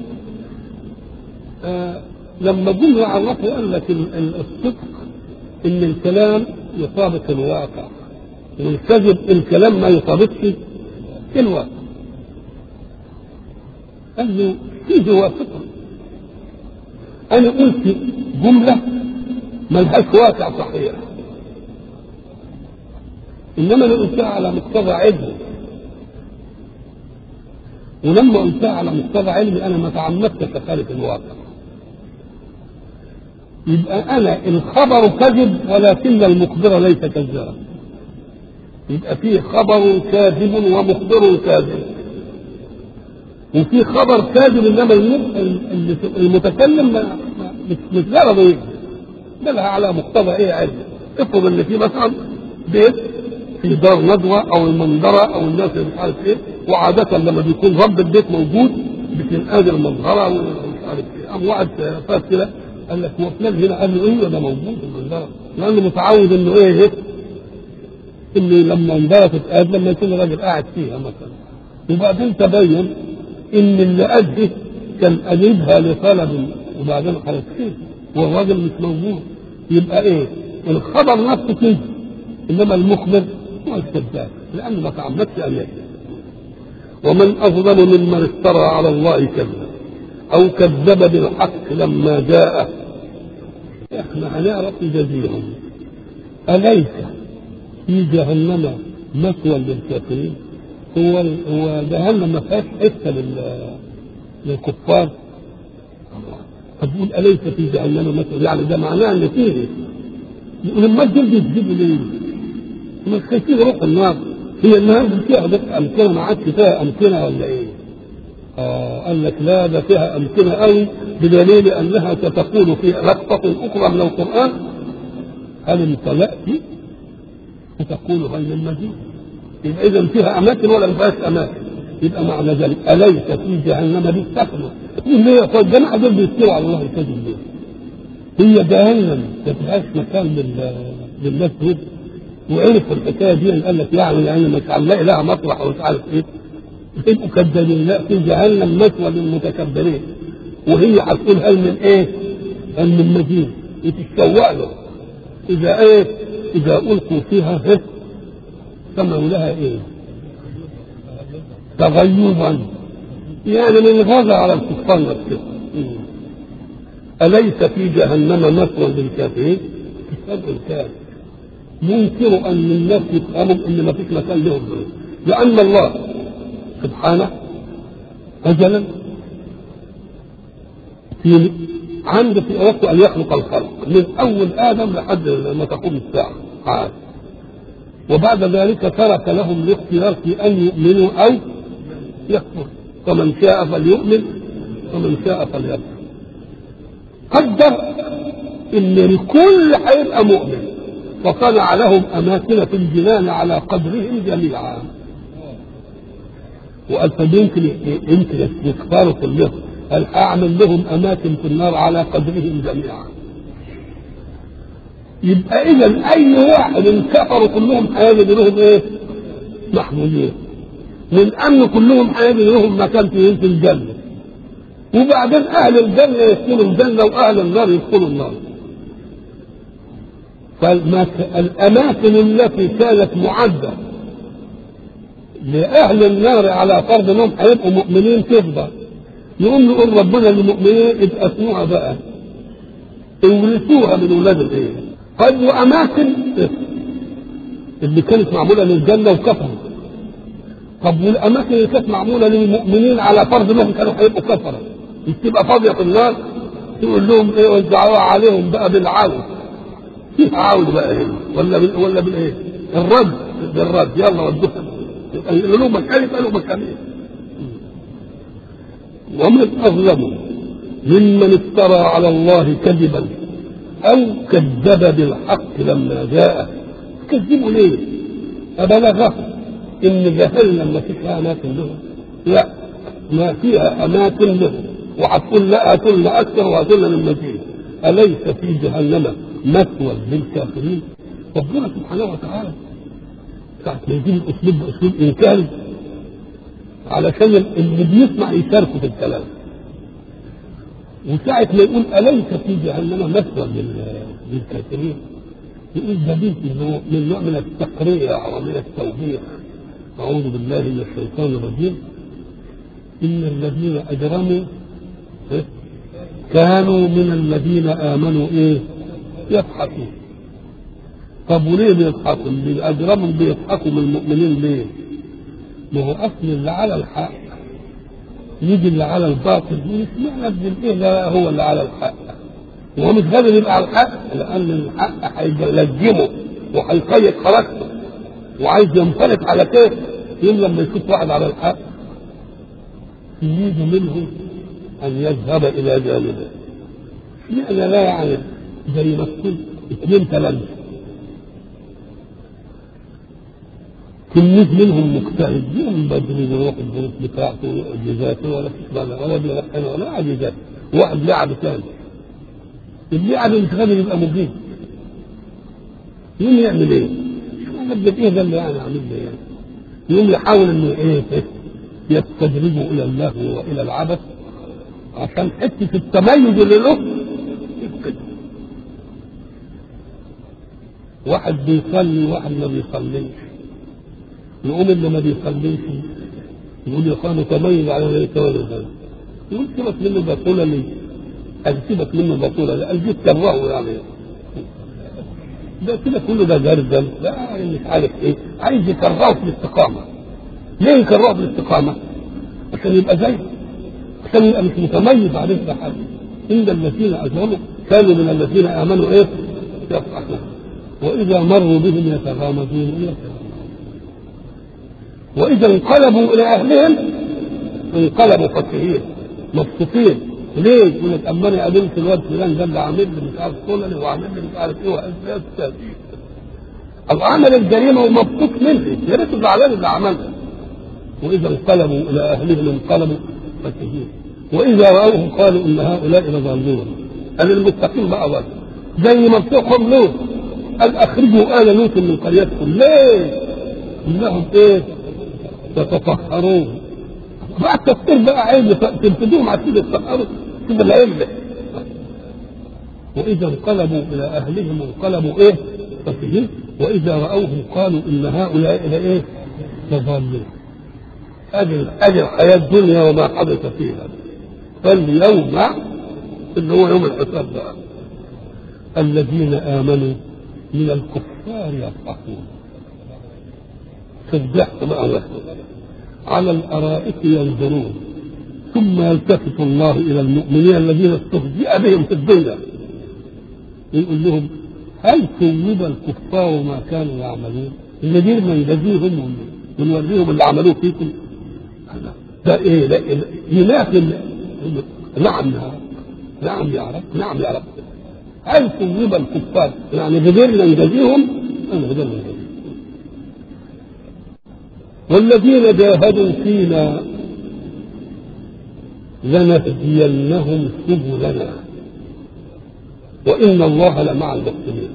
آه لما جم يعرفوا قال لك ال- ال- الصدق ان الكلام يطابق الواقع والكذب الكلام ما يطابقش الواقع قال له فيه وافقه انا قلت جمله ملهاش واقع صحيح انما انا قلتها على مقتضى علمي ولما قلتها على مقتضى علمي انا ما تعمدتش اخالف الواقع يبقى انا الخبر كذب ولكن المخبر ليس كذاب يبقى فيه خبر كاذب ومخبر كاذب وفي خبر كاذب انما الم- المتكلم ما- ما- مش مش غرضه يكذب بل على مقتضى ايه علم افرض ان في مثلا بيت في دار ندوه او المنظره او الناس اللي مش عارف ايه وعاده لما بيكون رب البيت موجود بتنقاد المنظره ومش عارف ايه قام واحد فات كده قال لك هو فلان هنا قال له ايوه ده موجود المنظره لانه متعود انه ايه ايه ان لما انظره تتقاد لما يكون الراجل قاعد فيها مثلا وبعدين تبين ان اللي ادى كان قريبها لطلب وبعدين خلاص كده والراجل مش موجود يبقى ايه الخبر نفسه كده انما المخبر هو الكذاب لانه ما تعمدش ان يكذب ومن اظلم ممن افترى على الله كذبا او كذب بالحق لما جاءه احنا هنعرف نجازيهم اليس في جهنم مثوى للكافرين هو هو جهنم ما فيهاش حته لل- للكفار طب يقول اليس في جهنم مثوى يعني ده معناه ان فيه يقول لما دول بيكذبوا ليه؟ ما خايفين يروحوا النار هي النار دي فيها بس امكنه ما عادش فيها امكنه ولا ايه؟ آه قال لك لا ده فيها امكنه قوي بدليل انها ستقول في لقطه اخرى من القران هل امتلأت فتقول غير المزيد يبقى اذا فيها اماكن ولا ما فيهاش اماكن يبقى معنى ذلك اليس في جهنم دي تخلق يقول ليه يا اخوان الجماعه دول بيفتروا على الله الكذب ليه؟ هي جهنم ما فيهاش مكان لل- للناس دول وعرف الحكايه دي قال لك يعني يعني مش هنلاقي لها مطرح ومش عارف ايه يبقوا كذابين لا في جهنم مثوى للمتكبرين وهي هتقول هل من ايه؟ هل من مزيد وتتشوق له اذا ايه؟ اذا القوا فيها ايه؟ سمعوا لها ايه؟ تغيظا يعني من غزا على الكفار نفسهم أليس في جهنم مثوى للكافرين؟ كتاب الكافر ينكر أن الناس يفهموا أن ما فيش مكان لهم لأن الله سبحانه أجلا في عنده في إرادته أن يخلق الخلق من أول آدم لحد ما تقوم الساعة عاد وبعد ذلك ترك لهم الاختيار في أن يؤمنوا أو يكفر فمن شاء فليؤمن ومن شاء فليكفر قدر ان الكل هيبقى مؤمن فصنع لهم اماكن في الجنان على قدرهم جميعا وقال طب يمكن يمكن يختاروا كلهم قال اعمل لهم اماكن في النار على قدرهم جميعا يبقى اذا اي واحد كفروا كلهم هيجد لهم ايه؟ محمودين من امن كلهم هيجد لهم مكان في في الجنه وبعدين اهل الجنه يدخلوا الجنه واهل النار يدخلوا النار فالأماكن التي كانت معدة لأهل النار على فرض أنهم هيبقوا مؤمنين تفضل يقوم يقول ربنا للمؤمنين ابقى اسموها بقى اورثوها من ولاد الايه قد واماكن اللي كانت معموله للجنه وكفروا طب والاماكن اللي كانت معموله للمؤمنين على فرض انهم كانوا هيبقوا كفره مش تبقى فاضيه في النار تقول لهم ايه وزعوها عليهم بقى بالعون فيها عون بقى هنا ولا بال ولا بالايه؟ الرد بالرد يلا ودوها يقولوا لهم مكان يبقى له مكانين ومن أظلم ممن افترى على الله كذبا أو كذب بالحق لما جاءه كذبوا ليه؟ أبلغه إن جهنم ما فيها أماكن لهم لا ما فيها أماكن لهم وهتقول لا هتقول أكثر وهتقول من مزيد أليس في جهنم مثوى للكافرين؟ ربنا سبحانه وتعالى ساعة ما يجيب الأسلوب بأسلوب إنكاري علشان اللي بيسمع يشاركه في الكلام وساعة ما يقول أليس في جهنم مثوى للكافرين يقول ده دي من نوع من التقريع ومن التوبيخ أعوذ بالله من الشيطان الرجيم إن الذين أجرموا كانوا من الذين آمنوا إيه يضحكون طب وليه بيضحكوا؟ اللي أجرموا بيضحكوا من المؤمنين ليه؟ ما هو اصل اللي على الحق يجي اللي على الباطل يقول اشمعنى ابن الايه ده هو اللي على الحق وهو مش قادر يبقى على الحق لان الحق هيلجمه وهيقيد حركته وعايز ينفلت على كيف يوم لما يشوف واحد على الحق يريد منه ان يذهب الى جانبه اشمعنى لا يعني زي ما تكون اثنين تلامذه تلميذ منهم مجتهد يوم بدري يروح الدروس بتاعته اجازاته ولا تشبه ولا بيلحن ولا عجزات واحد لعب ثاني اللي لعب مش قادر يبقى مجيد يوم يعمل ايه؟ شو نبدا ايه ده اللي يعني عامل له يعني؟ يوم يحاول انه ايه يستدرجه الى اللهو والى العبث عشان حته التميز اللي له يفقد واحد بيصلي وواحد ما بيصليش يقوم اللي ما بيصليش يقول يا اخوان متميز على ذلك ولا ذلك يقول سيبك منه بطوله ليه؟ قال سيبك منه بطوله لا قال جيت كرهه يعني ده كده كله ده جردل لا مش عارف ايه عايز يكرهه في الاستقامه ليه يكرهه في الاستقامه؟ عشان يبقى زيه عشان يبقى مش متميز عليه ده حاجه ان الذين اجرموا كانوا من الذين امنوا ايه؟ يضحكون واذا مروا بهم يتغامزون يتغامزون واذا انقلبوا الى اهلهم انقلبوا فكهين مبسوطين ليه؟ يقول لك اما انا قابلت الواد فلان ده اللي عامل لي مش عارف سنني وعامل لي مش عارف ايه واسباب او عمل الجريمه ومبسوط منها يا ريت زعلان اللي عملها واذا انقلبوا الى اهلهم انقلبوا فكهين واذا راوهم قالوا ان هؤلاء لضالون قال المتقين بقى بقى زي ما بتوعهم لوط قال اخرجوا ال لوط من قريتكم ليه؟ انهم ايه؟ يتطهرون بقى التفكير بقى عيب تنفذوهم على كده يتطهروا كده العلة واذا انقلبوا الى اهلهم انقلبوا ايه؟ فكهين واذا راوهم قالوا ان هؤلاء لايه؟ لضالون اجل اجل الحياه الدنيا وما حدث فيها فاليوم اللي هو يوم الحساب بقى الذين امنوا من الكفار يضحكون في الضحك بقى نفسه على الارائك ينظرون ثم يلتفت الله الى المؤمنين الذين استهزئ بهم في الدنيا يقول لهم هل ثوب الكفار ما كانوا يعملون الذين ننجزيهم ونوريهم اللي عملوه فيكم ده ايه لا ينافي نعم يا رب نعم يا رب نعم يا رب هل ثوب الكفار يعني قدرنا نجازيهم انا قدرنا نجازيهم والذين جاهدوا فينا لنهدينهم سبلنا وإن الله لمع المحسنين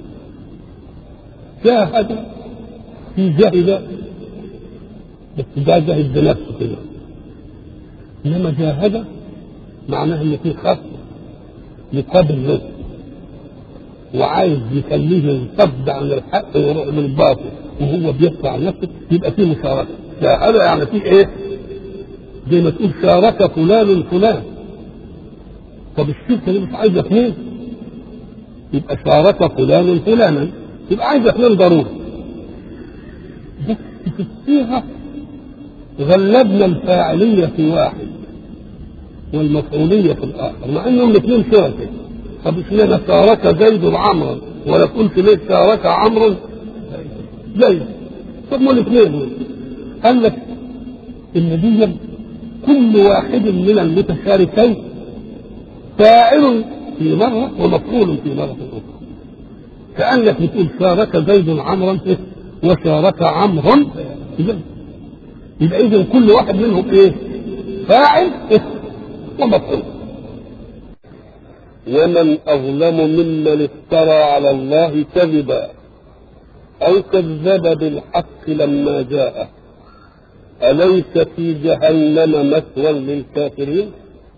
جاهد في جاهد بس ده جاهد بنفسه كده إنما جاهد معناه إن في خصم لقبل له وعايز يخليه يصد عن الحق ويروح للباطل وهو بيدفع نفسه يبقى فيه مشاركه ده هذا يعني فيه ايه؟ زي ما تقول شارك فلان فلان طب الشركه دي مش عايزه اثنين يبقى شارك فلان فلانا يبقى عايزه اثنين ضروري بس في الصيغه غلبنا الفاعليه في واحد والمفعوليه في الاخر مع انهم الاثنين شركه طب اشمعنى شارك زيد عمرا ولا قلت ليه شارك عمرو زيد طب ما الاثنين دول قال لك ان دي كل واحد من المتشاركين فاعل في مرة ومفعول في مرة أخرى كأنك بتقول شارك زيد عمرا وشارك عمرو زيد يبقى إذا كل واحد منهم إيه؟ فاعل ومفعول ومن أظلم ممن افترى على الله كذبا أو كذب بالحق لما جاءه أليس في جهنم مثوى للكافرين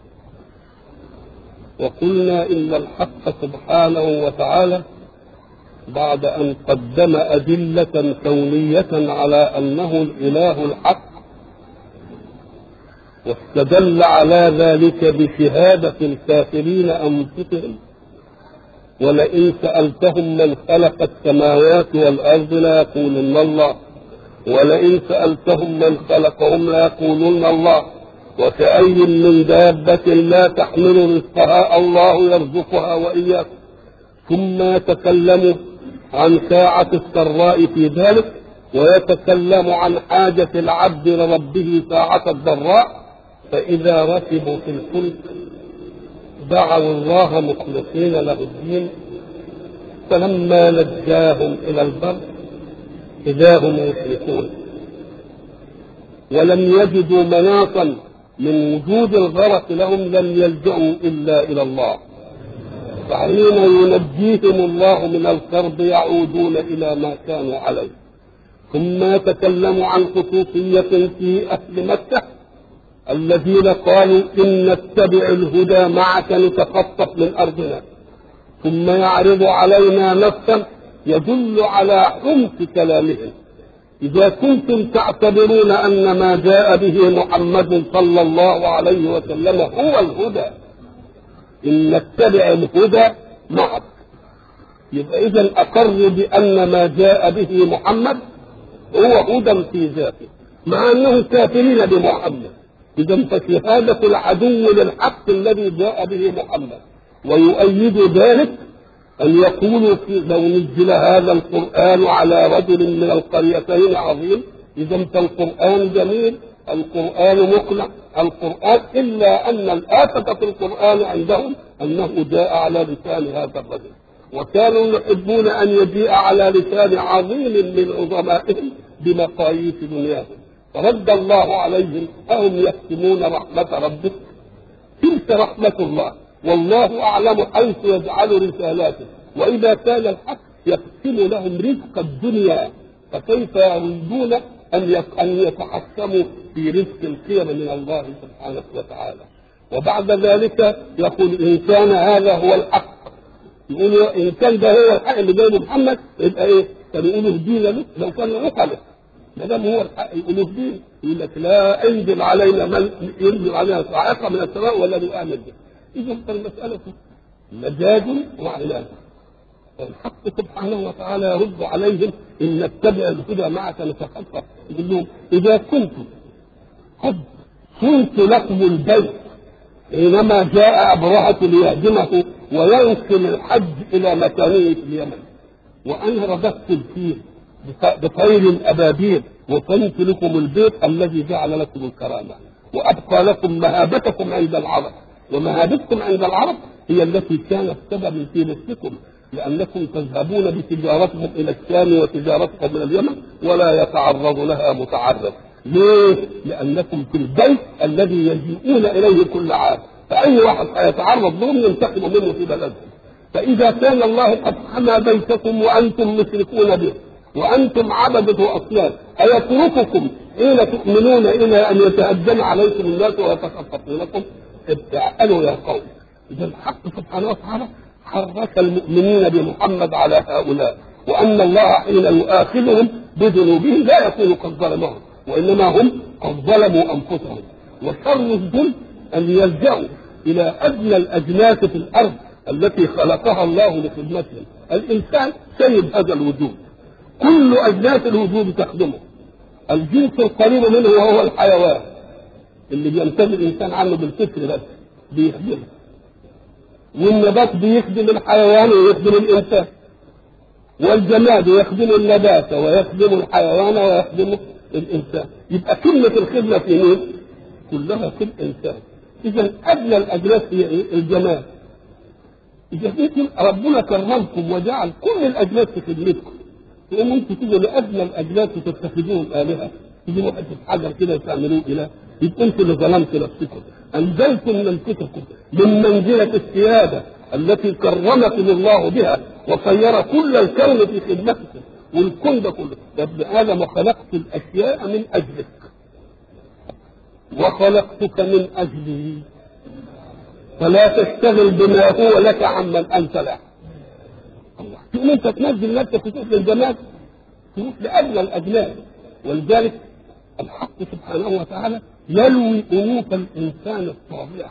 وقلنا إن الحق سبحانه وتعالى بعد أن قدم أدلة كونية على أنه الإله الحق واستدل على ذلك بشهادة الكافرين أنفسهم ولئن سألتهم من خلق السماوات والأرض ليقولن الله ولئن سألتهم من خلقهم ليقولن الله وكأي من دابة لا تحمل رزقها الله يرزقها وإياكم ثم يتكلم عن ساعة السراء في ذلك ويتكلم عن حاجة العبد لربه ساعة الضراء فإذا ركبوا في الفلك دعوا الله مخلصين له الدين فلما نجاهم إلى البر إذا هم يشركون ولم يجدوا مناصا من وجود الغرق لهم لم يلجأوا إلا إلى الله فحين ينجيهم الله من الكرب يعودون إلى ما كانوا عليه ثم يتكلم عن خصوصية في أهل مكة الذين قالوا إن نتبع الهدى معك نتخطف من أرضنا ثم يعرض علينا نصا يدل على حمق كلامهم إذا كنتم تعتبرون أن ما جاء به محمد صلى الله عليه وسلم هو الهدى إن نتبع الهدى معك يبقى إذا أقر بأن ما جاء به محمد هو هدى في ذاته مع أنهم كافرين بمحمد إذا فشهادة العدو للحق الذي جاء به محمد ويؤيد ذلك أن يقولوا في لو نزل هذا القرآن على رجل من القريتين عظيم إذا فالقرآن جميل القرآن مقنع القرآن إلا أن الآفة في القرآن عندهم أنه جاء على لسان هذا الرجل وكانوا يحبون أن يجيء على لسان عظيم من عظمائهم بمقاييس دنياهم فرد الله عليهم أهم يكتمون رحمة ربك تلك رحمة الله والله أعلم حيث يجعل رسالاته وإذا كان الحق يقسم لهم رزق الدنيا فكيف يريدون أن أن يتحكموا في رزق القيم من الله سبحانه وتعالى وبعد ذلك يقول إن كان هذا هو الحق يقول إن كان ده هو الحق اللي جاي محمد يبقى إيه؟ كانوا يقولوا اهدينا له لو كان عقله ما دام هو الحق يقولوا اهدينا يقول لك لا انزل علينا من ينزل علينا صاعقه من السماء ولا نؤمن به إذا فالمسألة مجاز وعلاج الحق سبحانه وتعالى يرد عليهم إن نتبع الهدى معك نتخطى يقول لهم إذا كنتم قد كنت لكم البيت حينما جاء أبرهة ليهدمه وينقل الحج إلى مكانه في اليمن وأنا رددت فيه بطير الأبابيل وكنت لكم البيت الذي جعل لكم الكرامة وأبقى لكم مهابتكم عند العرب ومهابتكم عند العرب هي التي كانت سببا في نفسكم لأنكم تذهبون بتجارتكم إلى الشام وتجارتكم إلى اليمن ولا يتعرض لها متعرض ليه؟ لأنكم في البيت الذي يجيئون إليه كل عام فأي واحد سيتعرض لهم ينتقم منه في بلدهم فإذا كان الله قد حمى بيتكم وأنتم مشركون به وأنتم عبدة أصنام أيترككم حين تؤمنون إلى أن يتأذن عليكم الناس ويتخطفونكم ابتعلوا يا قوم إذا الحق سبحانه وتعالى حرك المؤمنين بمحمد على هؤلاء وأن الله حين يؤاخذهم بذنوبهم لا يكون قد ظلمهم وإنما هم قد ظلموا أنفسهم وشر الظلم أن يلجأوا إلى أدنى الأجناس في الأرض التي خلقها الله لخدمتهم الإنسان سيد هذا الوجود كل أجناس الوجود تخدمه الجنس القريب منه وهو الحيوان اللي بيمتد الإنسان عنه بالفكر بس بيخدمه والنبات بيخدم الحيوان ويخدم الإنسان والجماد يخدم النبات ويخدم الحيوان ويخدم الإنسان يبقى كلمة الخدمة في مين؟ كلها في الإنسان إذا أدنى الأجناس هي إيه؟ الجماد إذا كنتم ربنا كرمكم وجعل كل الأجناس في خدمتكم تقوموا أنتم تيجوا لأدنى الأجناس وتتخذوهم آلهة تجيبوا حتة حجر كده وتعملوه إله يبقى أنتم اللي ظلمتوا نفسكم أنزلتم منفسكم من منزلة السيادة التي كرمكم الله بها وصير كل الكون في خدمتكم والكون ده كله يا ابن آدم خلقت الأشياء من أجلك وخلقتك من أجلي فلا تشتغل بما هو لك عمن أنت له الله تقوم أنت تنزل نفسك وتروح للجمال تروح لأدنى الأجناس ولذلك الحق سبحانه وتعالى يلوي أنوف الإنسان الطابعة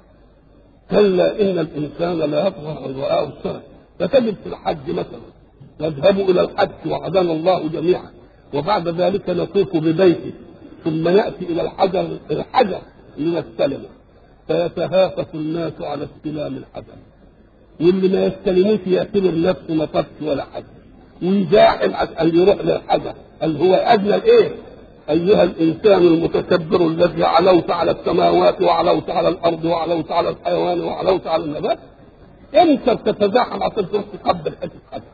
كلا إن الإنسان لا يطغى أن رآه السنة فتجد في الحج مثلا نذهب إلى الحج وعدنا الله جميعا وبعد ذلك نطوف ببيته ثم نأتي إلى الحجر الحجر لنستلمه فيتهافت الناس على استلام الحجر واللي ما يستلموش يعتبر نفسه ما طفش ولا حاجة ويزاحم أن يروح للحجر اللي هو أدنى الإيه؟ أيها الإنسان المتكبر الذي علوت على السماوات وعلوت على الأرض وعلوت على الحيوان وعلوت على النبات أنت بتتزاحم عشان تروح تقبل حتة حجر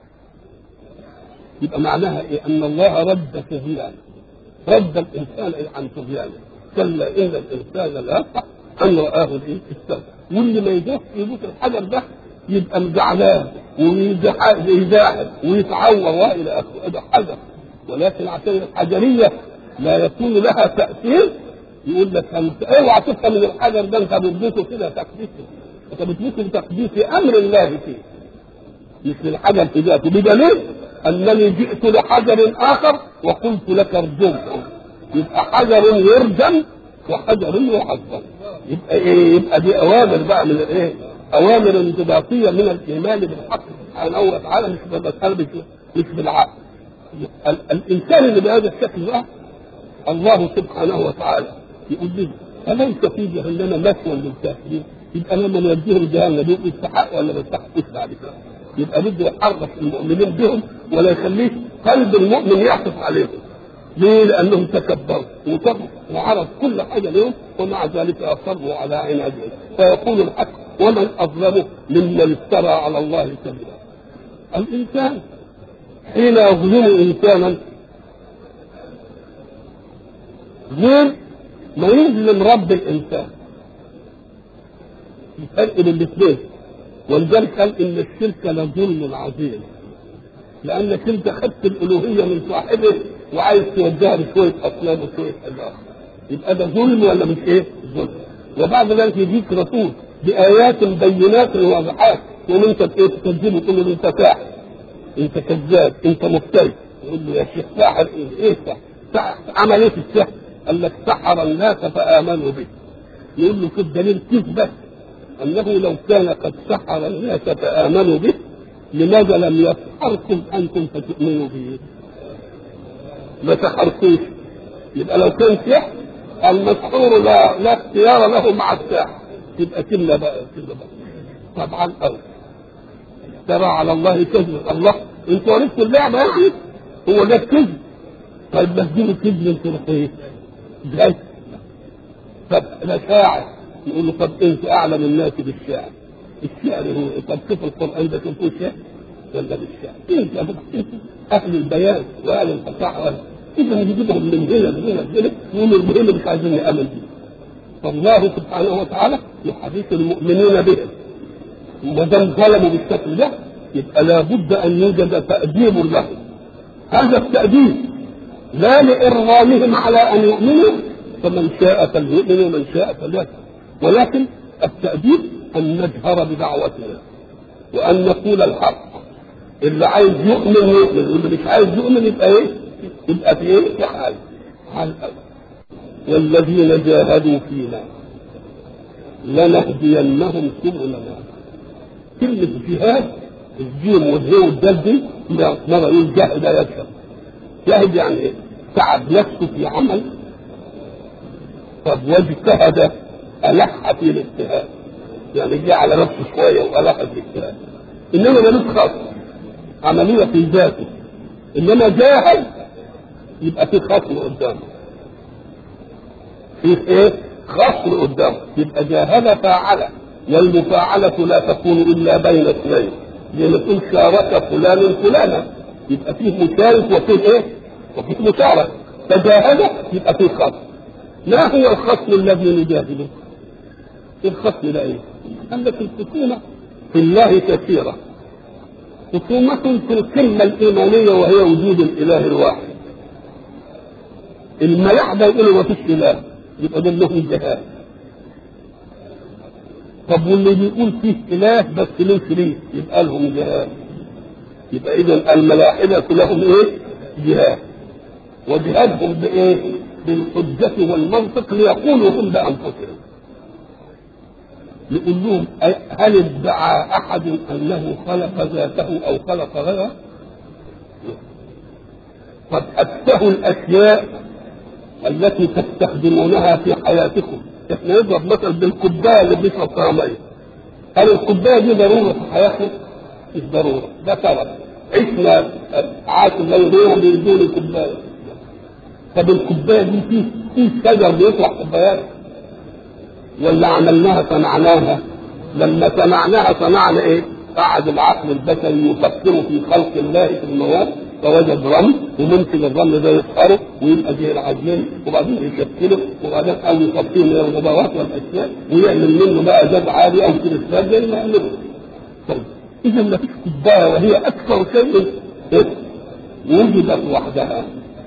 يبقى معناها إيه؟ أن الله رد طغيانه رد الإنسان عن طغيانه كلا إن الإنسان لا يفقه أن رآه الإيه؟ استوى واللي ما يجوش يبوس الحجر ده يبقى مزعلان ويزاحم ويتعور والى اخره ده حجر ولكن عشان الحجريه لا يكون لها تاثير يقول لك انت اوعى تفهم من الحجر ده انت بتبوسه كده تقديس انت بتبوسه تقديس امر الله فيه مش للحجر في ذاته بدليل انني جئت لحجر اخر وقلت لك ارجمه يبقى حجر يرجم وحجر يعظم يبقى ايه يبقى دي اوامر بقى من الايه اوامر انضباطيه من الايمان بالحق سبحانه وتعالى مش بالمسألة مش بالعقل ال- الانسان اللي بهذا الشكل بقى الله سبحانه وتعالى يقول لي أليس في جهنم مثوى للكافرين؟ يبقى لما نوديهم جهنم يبقوا يستحق ولا ما يستحقوش بعد كده؟ يبقى بده يحرك المؤمنين بهم ولا يخليش قلب المؤمن يعطف عليهم. ليه؟ لأنهم تكبروا وطبعوا وعرض كل حاجة لهم ومع ذلك أصروا على عنادهم فيقول الحق ومن أظلم ممن افترى على الله كذبا. الإنسان حين يظلم إنسانا غير ما يظلم رب الإنسان الفرق بين الاثنين ولذلك قال إن الشرك لظلم عظيم لأنك أنت خدت الألوهية من صاحبه وعايز توجهها بشوية أصنام وشوية حاجات يبقى ده ظلم ولا مش إيه؟ ظلم وبعد ذلك يجيك رسول بآيات بينات واضحات يقوم أنت إيه تكذبه تقول له أنت ساحر أنت كذاب أنت مفتري يقول له يا شيخ ساحر إيه؟ إيه ساحر؟ ساحر عمل إيه في السحر؟ قال لك سحر الناس فآمنوا به يقول له كيف دليل كيف بس أنه لو كان قد سحر الناس فآمنوا به لماذا لم يسحركم أنتم فتؤمنوا به؟ ما سحركوش يبقى لو كان سحر المسحور لا لا اختيار له مع الساحر يبقى كلمة بقى كلمة بقى طبعا أو ترى على الله كذب الله انتوا عرفتوا اللعبة يا أخي هو ده الكذب طيب بس دي الكذب انتوا ايه؟ ازاي؟ طب ده شاعر يقول له طب انت اعلم الناس بالشعر الشعر هو طب شوف القران ده كان فيه شعر ولا بالشعر انت انت اهل البيان واهل الفصاحه ولا اذا نجيبهم من هنا من هنا من هنا يقولوا المهم مش عايزين نامن بيه فالله سبحانه وتعالى يحدث المؤمنين بهم وما دام ظلموا بالشكل ده يبقى لابد ان يوجد تاديب لهم هذا التاديب لا لارغامهم على ان يؤمنوا فمن شاء فليؤمن ومن شاء فليكفر ولكن التأديب أن نجهر بدعوتنا وان نقول الحق اللي عايز يؤمن يؤمن واللي مش عايز يؤمن يبقى ايه؟ يبقى في ايه؟ في حال حال أول. والذين جاهدوا فينا لنهدينهم سبلنا كلمة جهاد الجيم والهي والدال دي مرة يقول جاهد يكسب جاهد يعني ايه؟ تعب نفسه في عمل طب واجتهد ألح في الاجتهاد يعني جه على نفسه شوية وألح في الاجتهاد إنما ملوش خاص عملية في ذاته إنما جاهد يبقى في خصم قدامه في ايه؟ خصم قدامه يبقى جاهد فاعل والمفاعلة لا تكون إلا بين اثنين زي ما تقول شارك فلان فلانا يبقى فيه مشارك وفيه ايه؟ وفيه مشارك فجاهد يبقى فيه خصم ما هو الخصم الذي نجاهده؟ الخصم ده ايه؟ قال لك الخصومة في الله كثيرة خصومة في القمة الإيمانية وهي وجود الإله الواحد الملاحدة يقولوا ما فيش إله يبقى ده لهم جهاد طب واللي بيقول فيه إله بس له شريك يبقى لهم جهاد يبقى إذا الملاحدة لهم إيه؟ جهاد وجهادهم بإيه؟ بالحجة والمنطق ليقولوا هم بأنفسهم يقول لهم هل ادعى أحد أنه خلق ذاته أو خلق غيره؟ قد أتاه الأشياء التي تستخدمونها في حياتكم احنا نضرب مثل بالكوبايه اللي بيشرب فيها ميه هل الكوبايه دي ضروره في حياتنا؟ مش ضروره ده سبب عشنا عاش الليل بدون كوبايه طب الكوبايه دي في في شجر بيطلع كوبايات ولا عملناها صنعناها لما صنعناها صنعنا ايه؟ قعد العقل البشري يفكر في خلق الله في المواد فوجد رمل وممكن الرمل ده يسحره ويبقى زي العجين وبعدين يشكله وبعدين او يصفيه من الغبارات والاشياء ويعمل منه بقى زاد عالي او كريستال زي ما يعمله. طيب اذا ما فيش كوبايه وهي اكثر شيء إيه؟ وجدت وحدها.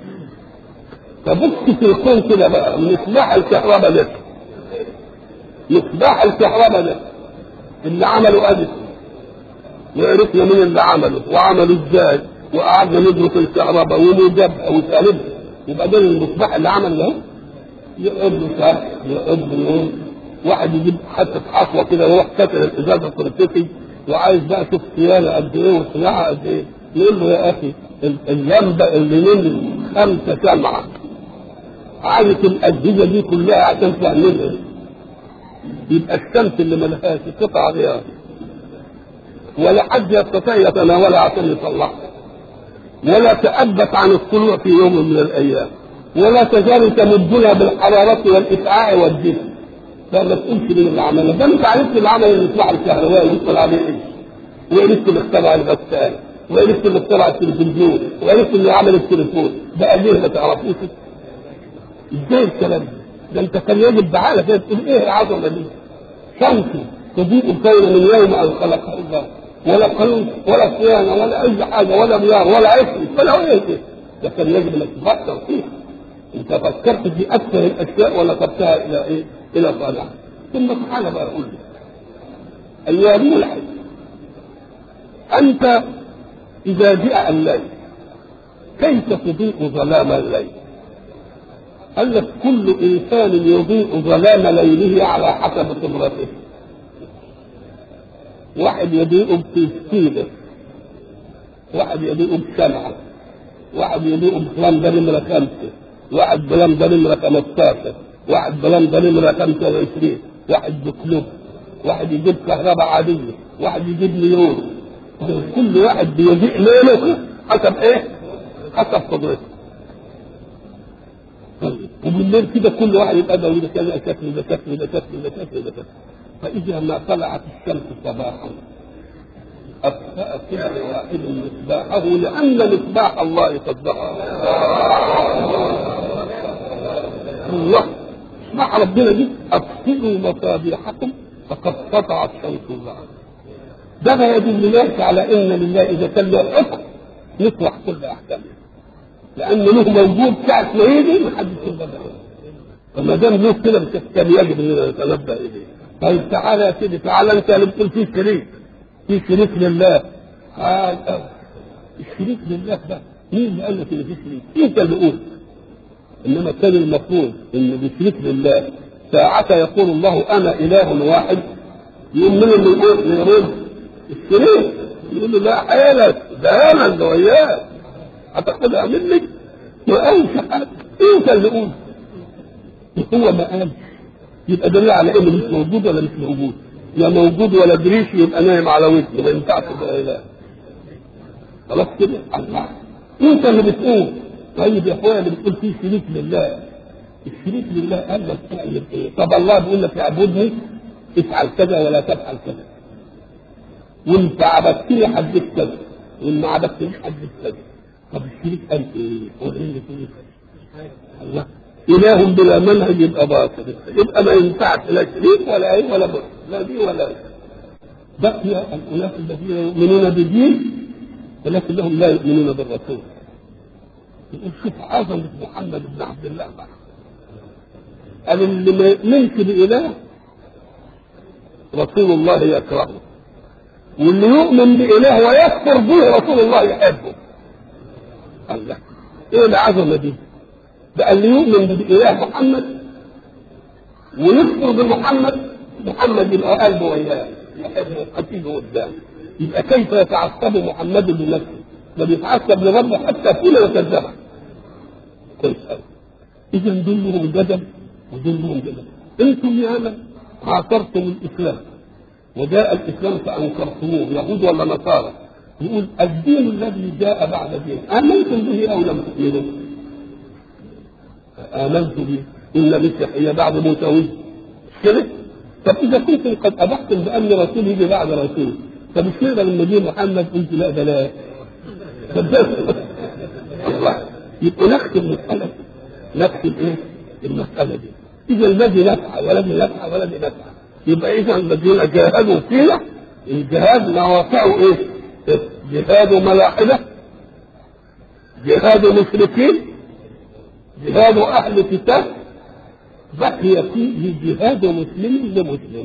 فبص في الكون كده بقى مصباح الكهرباء ده مصباح الكهرباء ده اللي عمله اديسون وعرفنا مين اللي عمله وعمله ازاي وقعدنا ندرس الكهرباء ونجيبها وسالبها يبقى ده المصباح اللي عمل ده يقعد له ساعه يقعد له واحد يجيب حته حصوه كده ويروح كسر الازازه الكرتيكي وعايز بقى شوف صيانه قد ايه وصياعه قد ايه يقول له يا اخي اللمبه اللي نمت خمسه شمعه عارف الاجهزه دي كلها عشان تعملها يبقى الشمس اللي ملهاش قطع غيار ولا حد يستطيع يتناولها عشان يطلعها ولا تأبت عن الطلوع في يوم من الأيام ولا تزال تمدنا بالحرارة والإفعاء والدفء فما تقولش من اللي عملها ده انت عرفت اللي عمل المصباح الكهربائي ويدخل عليه ايش وعرفت اللي اخترع الغسالة وعرفت اللي اخترع التلفزيون وعرفت اللي عمل التليفون بقى ليه ما تعرفوش ازاي الكلام ده؟ ده انت كان يجب بعقلك كده تقول ايه العظمه دي؟ شمس تضيء الكون من يوم ان خلقه الله ولا قانون ولا صيانه ولا اي حاجه ولا مياه ولا عفن ولا ايه كده ده كان يجب انك تفكر فيها انت فكرت في اكثر الاشياء ونسبتها الى ايه؟ الى صالح ثم تعالى بقى اقول لك ايها الملحد انت اذا جاء الليل كيف تضيء ظلام الليل؟ قال لك كل انسان يضيء ظلام ليله على حسب خبرته واحد يضيء بتسكينه واحد يضيء بشمعة واحد يضيء بلمبة نمرة خمسة واحد بلمبة نمرة 15 واحد بلمبة نمرة 25 واحد بكلوب واحد يجيب كهرباء عادية واحد يجيب نيون كل واحد بيضيء ليله حسب ايه؟ حسب قدرته وبالليل كده كل واحد يبقى ده وده كذا شكل ده شكل ده شكل ده شكل ده شكل فإذا ما طلعت الشمس صباحا أطفأ كل واحد مصباحه لأن مصباح الله قد ظهر الله مصباح ربنا دي أطفئوا مصابيحكم فقد قطعت شمس الله ده ما يدلناش على ان لله اذا كان له حكم يطرح كل احكامه لان له موجود ساعه ما يجي ما حدش يقدر فما دام له كده كان يجب ان نتنبه اليه طيب تعالى يا سيدي تعالى انت اللي بتقول فيه شريك في شريك لله عال قوي الشريك لله ده مين اللي قال لك ان في شريك؟ انت اللي قلت انما كان المفروض ان بشريك لله ساعة يقول الله انا اله واحد يقوم من اللي يقول يرد الشريك يقول له لا حيلك ده انا اللي وياك هتاخدها مني ما قالش حد انت اللي قلت هو ما قالش يبقى دليل على انه مش موجود ولا مش موجود لا موجود ولا دريش يبقى نايم على ودنه ما ينفعش ده اله خلاص كده الله انت اللي بتقول طيب يا اخويا اللي بتقول فيه شريك لله الشريك لله قال لك تعمل ايه؟ طب الله بيقول لك اعبدني افعل كذا ولا تفعل كذا وانت عبدتني حددت كذا وان ما عبدتنيش حددت كذا طب الشريك قال ايه؟ هو ايه اللي فيه؟ الله اله بلا منهج يبقى باطل يبقى ما ينفعش لا شريك ولا ايه ولا بطل لا دي ولا دي بقي الاناس الذين يؤمنون بالدين ولكن لهم لا يؤمنون بالرسول يقول شوف عظمة محمد بن عبد الله بقى قال اللي ما يؤمنش بإله رسول الله يكرهه واللي يؤمن بإله ويكفر به رسول الله يحبه الله ايه العظمة دي بقى اللي يؤمن بإله محمد ويكفر بمحمد محمد يبقى قلبه وياه يحبه هتيجي قدامه يبقى كيف يتعصب محمد لنفسه ده بيتعصب لربه حتى حين يكذبه كويس قوي اذا دول لهم جدل ودول لهم جدل انتم يا من عاصرتم الاسلام وجاء الاسلام فانكرتموه يهود ولا نصارى يقول الدين الذي جاء بعد دين امنتم به او لم تؤمنوا امنت به ان مسيحيه بعد موسى كده طب اذا كنتم قد ابحتم بان رسول يجي بعد رسول طب مش كده لما جه محمد قلت لا ده لا الله يبقى نختم المسألة نختم ايه؟ المسألة دي إذا الذي نفع والذي نفع والذي نفع يبقى إذا الذين جاهدوا فينا الجهاد مواقعه إيه؟ جهاد ملاحدة جهاد مشركين جهاد أهل كتاب بقي فيه جهاد مسلم لمسلم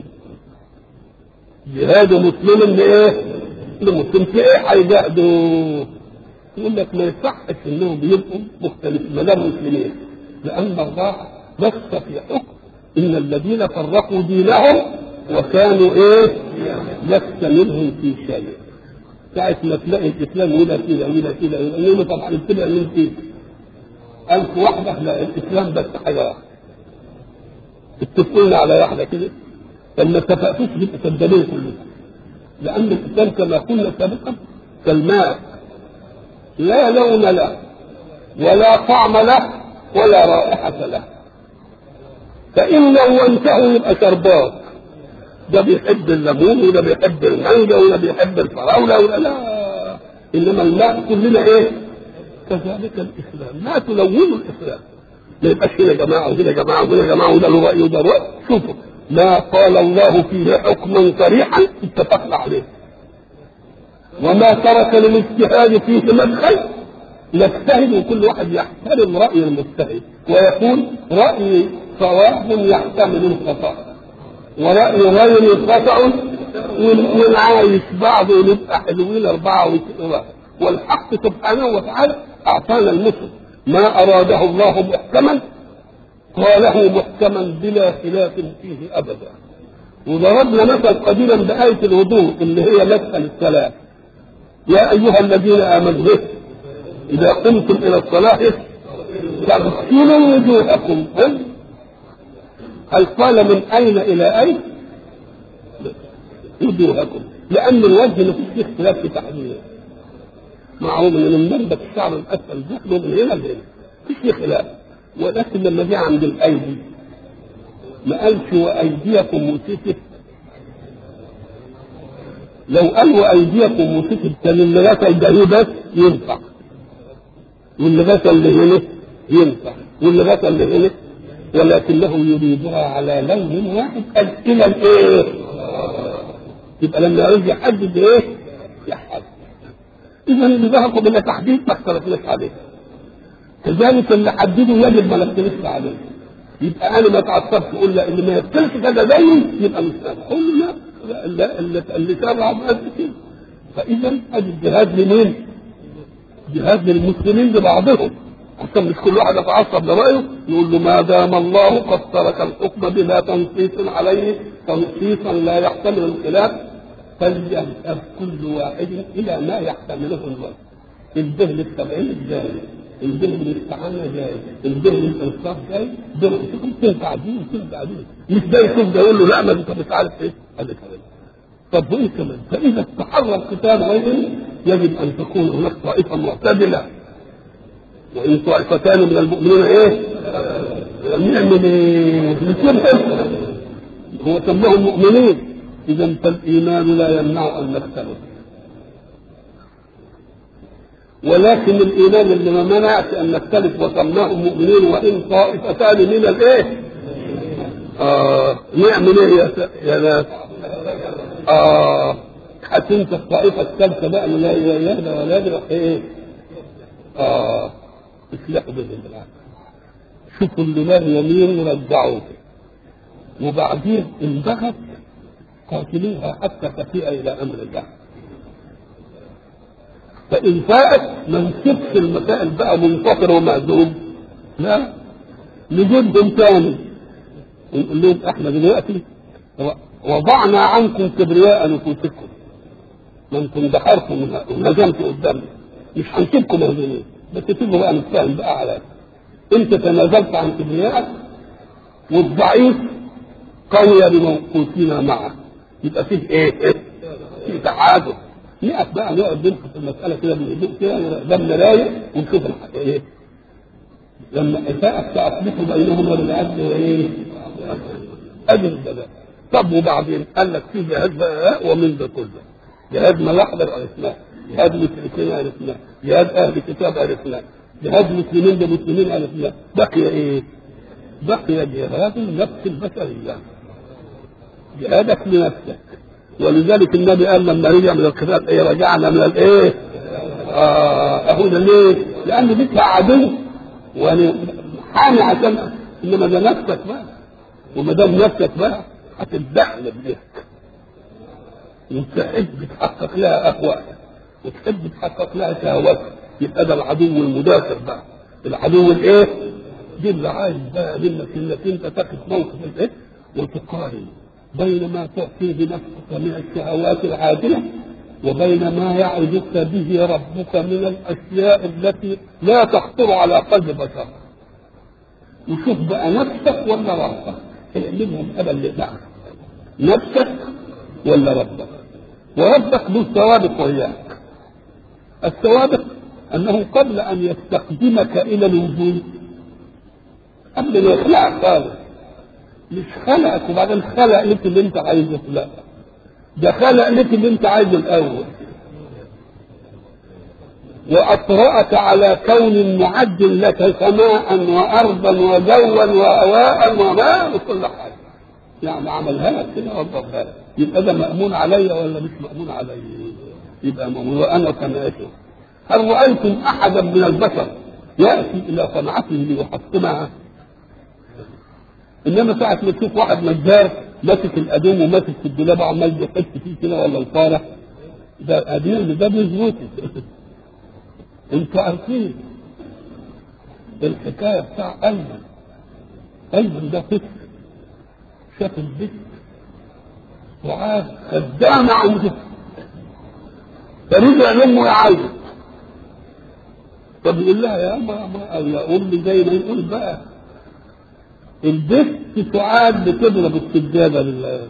جهاد مسلم لايه؟ لمسلم في ايه هيجاهدوا؟ يقول لك ما يصحش انهم بيبقوا مختلفين ما دام مسلمين لان الله بث في حكم ان الذين فرقوا دينهم وكانوا ايه؟ لست منهم في شيء ساعة ما تلاقي الاسلام ولا كده ولا كده ولا طبعا اتبع من فيه ألف واحدة لا الإسلام بس حاجة واحدة اتفقنا على واحدة كده فما اتفقتوش يبقى كذابين كلهم لأن الإسلام كما قلنا سابقا كالماء لا لون له ولا طعم له ولا رائحة له فإن لو انتهوا يبقى شربات ده بيحب الليمون وده بيحب المانجا وده بيحب الفراولة وده لا إنما الماء كلنا إيه؟ كذلك الإسلام لا تلونوا الإسلام ما يبقاش هنا جماعة وهنا جماعة وهنا جماعة وده له رأي وده رأي شوفوا ما قال الله فيه حكما صريحا اتفقنا عليه وما ترك للاجتهاد فيه مدخل نجتهد وكل واحد يحترم رأي المجتهد ويقول رأي صواب يحتمل الخطأ ورأي غير خطأ ونعايش بعض ونبقى حلوين أربعة وكذا والحق سبحانه وتعالى أعطانا المسلم ما أراده الله محكما قاله محكما بلا خلاف فيه أبدا وضربنا مثل قديما بآية الوضوء اللي هي مسألة الصلاة يا أيها الذين آمنوا إذا قمتم إلى الصلاة فاغسلوا وجوهكم هل قال من أين إلى أين؟ وجوهكم لأن الوجه ما فيش اختلاف في تحديده معروف ان من منبت الشعر الاسفل دخله من هنا لهنا مفيش خلاف ولكن لما جه عند الايدي ما قالش وايديكم وسكت لو قال وايديكم وسكت كان اللي غسل ده بس ينفع واللي غسل اللي هنا ينفع واللي غسل اللي هنا ولكنه يريدها على لون واحد قال الى الايه؟ يبقى لما يعوز يحدد ايه؟ يحدد اذا اللي ذهبوا بلا تحديد ما اختلفناش عليه كذلك اللي حدده يجب ما نختلفش عليه يبقى انا ما اتعصبش اقول لا اللي ما يختلفش كذا زيي يبقى مش فاهم قول له لا اللي, اللي, اللي شرعوا قد كده فاذا ادي الجهاد لمين؟ جهاد للمسلمين لبعضهم عشان مش كل واحد يتعصب لرأيه يقول له ما دام الله قد ترك الحكم بلا تنصيص عليه تنصيصا لا يحتمل الخلاف فليذهب كل واحد الى ما يحتمله الوقت الذهن السبعين جاي الذهن الاستعانة جاي الذهن الانصاف جاي دول تنفع دي وتنفع دي مش ده يشوف ده يقول له لا ما انت مش عارف ايه هذا كلام طب وايه كمان فاذا استحر القتال غيره يجب ان تكون هناك طائفه معتدله وان طائفتان من المؤمنين ايه؟ نعمل ايه؟ نسيب هو سماهم مؤمنين اذا فالايمان لا يمنع ان نختلف ولكن الايمان اللي ما منعش ان نختلف وسماهم مؤمنين وان طائفتان من الايه؟ آه نعمل ايه يا يا ناس؟ اه هتنسى الطائفه الثالثه بقى اللي لا يهدى ولا يدرك ايه؟ اه اصلحوا باذن الله شوفوا اللي لم يمين رجعوه وبعدين ان بغت قاتلوها حتى تفيء الى امر الله فان فاءت ما نسيبش المسائل بقى منتصر ومهزوم لا نجدهم تاني ونقول لهم احنا دلوقتي وضعنا عنكم كبرياء نفوسكم ما انتم اندحرتم ونهزمتوا قدامنا مش هنسيبكم مهزومين بس تيجوا بقى نتفاهم بقى على انت تنازلت عن كبريائك والضعيف قوي بموقوفنا معه يبقى فيه ايه؟ فيه تعادل نقف بقى نقعد نمسك المسألة كده بهدوء كده قدامنا رايق ونشوف ايه لما إساءة فأصلحوا بينهما بالعدل وايه؟ أجل البلاء طب وبعدين قال لك في جهاد بقى ومن ده كله جهاد ما يحضر عرفناه جهاد مشركين عرفناه جهاد اهل كتاب عرفناه جهاد مسلمين بمسلمين عرفناه بقي ايه؟ بقي جهاد النفس البشريه جهادك لنفسك ولذلك النبي قال لما رجع من القتال ايه رجعنا من الايه؟ اه اهو ده ليه؟ لان بيك عدو وانا حامي عشان انما ده نفسك بقى وما دام نفسك بقى هتتدخل بيك وتحب تحقق لها اهوائك وتحب تحقق لها شهواتك يبقى ده العدو المدافع بقى العدو الايه؟ دي اللي عايز بقى منك انك انت تاخد موقف الايه؟ وتقارن بين ما تعطي بنفسك من الشهوات العاجله وبين ما يعرضك به ربك من الاشياء التي لا تخطر على قلب بشر وشوف بقى نفسك ولا ربك اعلمهم ابدا معك نفسك ولا ربك وربك له سوابق وياك السوابق انه قبل ان يستخدمك الى الوجود قبل ما يخلقك خالص مش خلقك وبعدين خلق لك اللي انت عايزه لا ده خلق لك اللي انت عايزه الاول وأطرأك على كون معد لك سماء وأرضا وجوا وهواء وماء وكل حاجة يعني عملها لك كده وضبها لك يبقى ده مأمون علي ولا مش مأمون علي؟ يبقى مأمون وأنا صنعته هل رأيتم أحدا من البشر يأتي إلى صنعته ليحطمها؟ إنما ساعة ما تشوف واحد نجار ماسك الأدوم وماسك في الدولاب عمال يحط فيه كده ولا الفارة ده قديم ده بيظبطه انتوا عارفين الحكايه بتاع ايمن ايمن ده طفل شاف البيت وعاد خدامه عنده فرجع لامه يعيط طب يقول لها يا أما أو يا امي زي ما يقول بقى البت سعاد بتضرب السجاده لله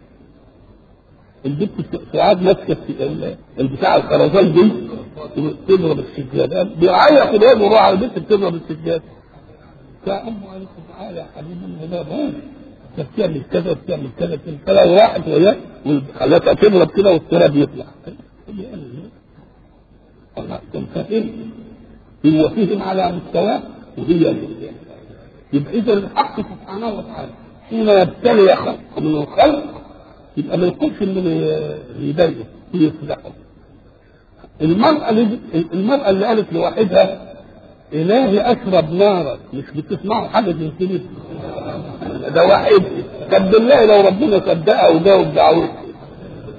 البت سعاد ماسكه البتاع الخرزان دي تضرب السجاده بيعيط الواد وراح على البنت بتضرب السجاده فأمه قالت له تعالى يا حبيبي ده بقى بتعمل كذا وبتعمل كذا وبتعمل كذا وراحت وياه وخلتها تضرب كده والتراب يطلع الله كان فاهم هو فهم على مستواه وهي يبقى اذا الحق سبحانه وتعالى حين يبتلي خلق من الخلق يبقى ما يكونش انه يضايقه ويصلحه المرأة اللي المرأة اللي قالت لواحدها إلهي أشرب نارك مش بتسمعوا حاجة زي كده ده واحد طب بالله لو ربنا صدقها وجاوب دعوته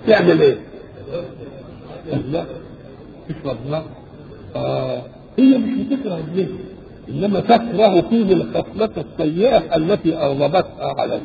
تعمل ايه؟ لا تشرب لا آه هي مش بتكره الذكر انما تكره فيه الخصلة السيئة التي اغضبتها عليه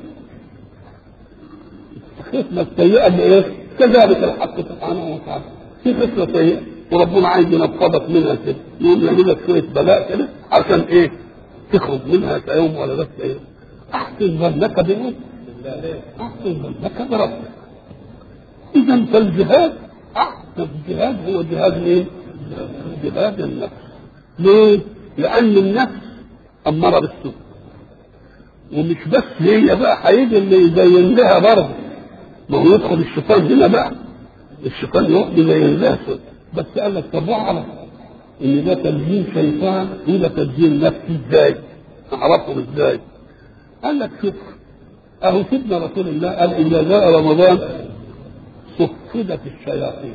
الخصلة السيئة اللي ايه؟ كذلك الحق سبحانه وتعالى في خصلة سيئة وربنا عايز ينفضك منها كده يقوم يعمل لك شوية بلاء كده عشان ايه؟ تخرج منها كيوم ولا بس ايه؟ احسن ظنك بمن؟ احسن ظنك بربك اذا فالجهاد احسن جهاد هو جهاد مين؟ جهاد النفس ليه؟ لان النفس اماره بالسوء ومش بس هي بقى هيجي اللي يبين لها برضه ما هو يدخل الشيطان هنا بقى الشيطان يروح يبين لها سوء بس قال لك طب اعرف ان ده تسجيل شيطان وده تسجيل نفسي ازاي؟ اعرفهم ازاي؟ قال لك شوف اهو سيدنا رسول الله قال اذا جاء رمضان صفدت الشياطين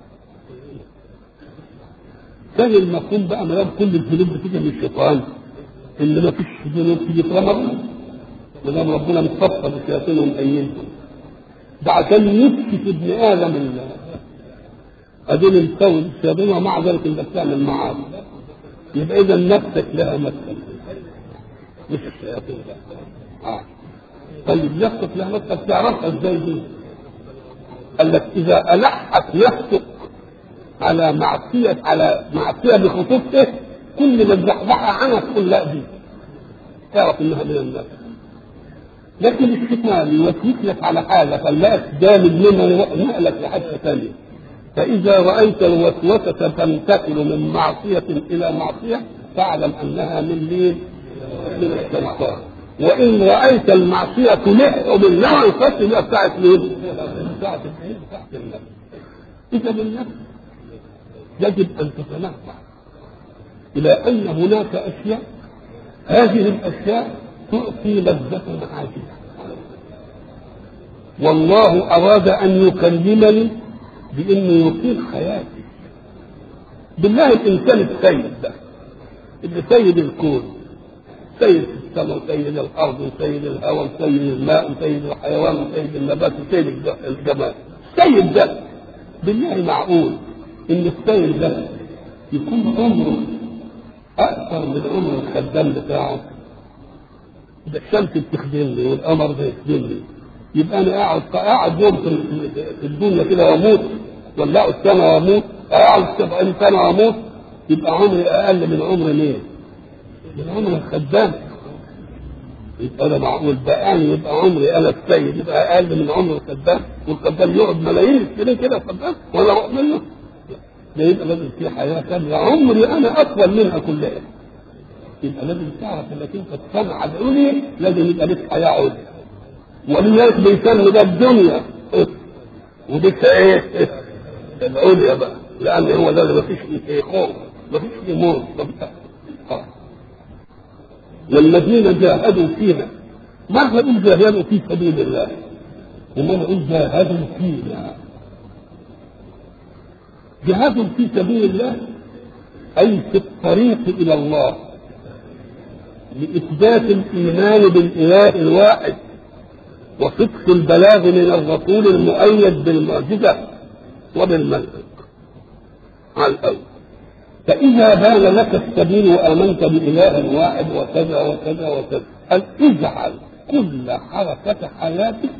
كان المفهوم بقى ما دام كل الذنوب بتيجي من الشيطان اللي ما فيش ذنوب تيجي في رمضان ما دام ربنا مصفى بالشياطين ومأيدهم ده عشان يسكت ابن ادم ال- ادين الكون الشياطين ومع ذلك انت بتعمل معاه يبقى اذا نفسك لها مثل مش الشياطين لا آه. طيب نفسك لها مثل تعرفها ازاي دي؟ قال لك اذا الحت نفسك على معصية على معصية بخطوبته كل ما تزحزحها عنها تقول لا دي تعرف انها من النفس لكن الشيطان يوسوس لك على حاجه خلاك جامد منها نقلك لحاجه ثانيه فاذا رايت الوسوسه تنتقل من معصيه الى معصيه فاعلم انها من مين؟ من الشيطان وان رايت المعصيه تلح بالنوع الخاص يبقى بتاعت مين؟ بتاعت الايه؟ بتاعت النفس اذا النفس يجب ان تتنبه الى ان هناك اشياء هذه الاشياء تعطي لذة عاجلة والله اراد ان يكلمني بانه يطيل حياتي بالله الانسان السيد ده اللي سيد الكون سيد السماء وسيد الارض وسيد الهواء وسيد الماء وسيد الحيوان وسيد النبات وسيد الجمال السيد ده بالله معقول ان السيد ده يكون عمره اكثر من عمر الخدام بتاعه ده الشمس بتخدمني والقمر بيخدمني يبقى انا قاعد قاعد يوم في في الدنيا كده واموت ولعوا السنه واموت اقعد 70 سنه واموت يبقى عمري اقل من عمر مين؟ من عمر الخدام يبقى انا معقول بقى أنا يبقى عمري انا السيد يبقى اقل من عمر الخدام والخدام يقعد ملايين السنين كده الخدام ولا روح منه ده يبقى لازم في حياه كامله عمري انا اطول منها كلها يبقى لازم تعرف انك انت تصنع العليا لازم يبقى لك حياه عليا ولذلك بيسموا ده الدنيا وديك ايه؟ العليا بقى لان هو ده اللي مفيش فيه خوف مفيش فيه موت مفيش آه. والذين جاهدوا فينا مرة نقول جاهدوا في سبيل الله وما نقول جاهدوا فينا جهاد في سبيل الله أي في الطريق إلى الله لإثبات الإيمان بالإله الواحد وصدق البلاغ من الرسول المؤيد بالمعجزة وبالمنهج على الأول فإذا بان لك السبيل وآمنت بإله واحد وكذا وكذا وكذا قال اجعل كل حركة حياتك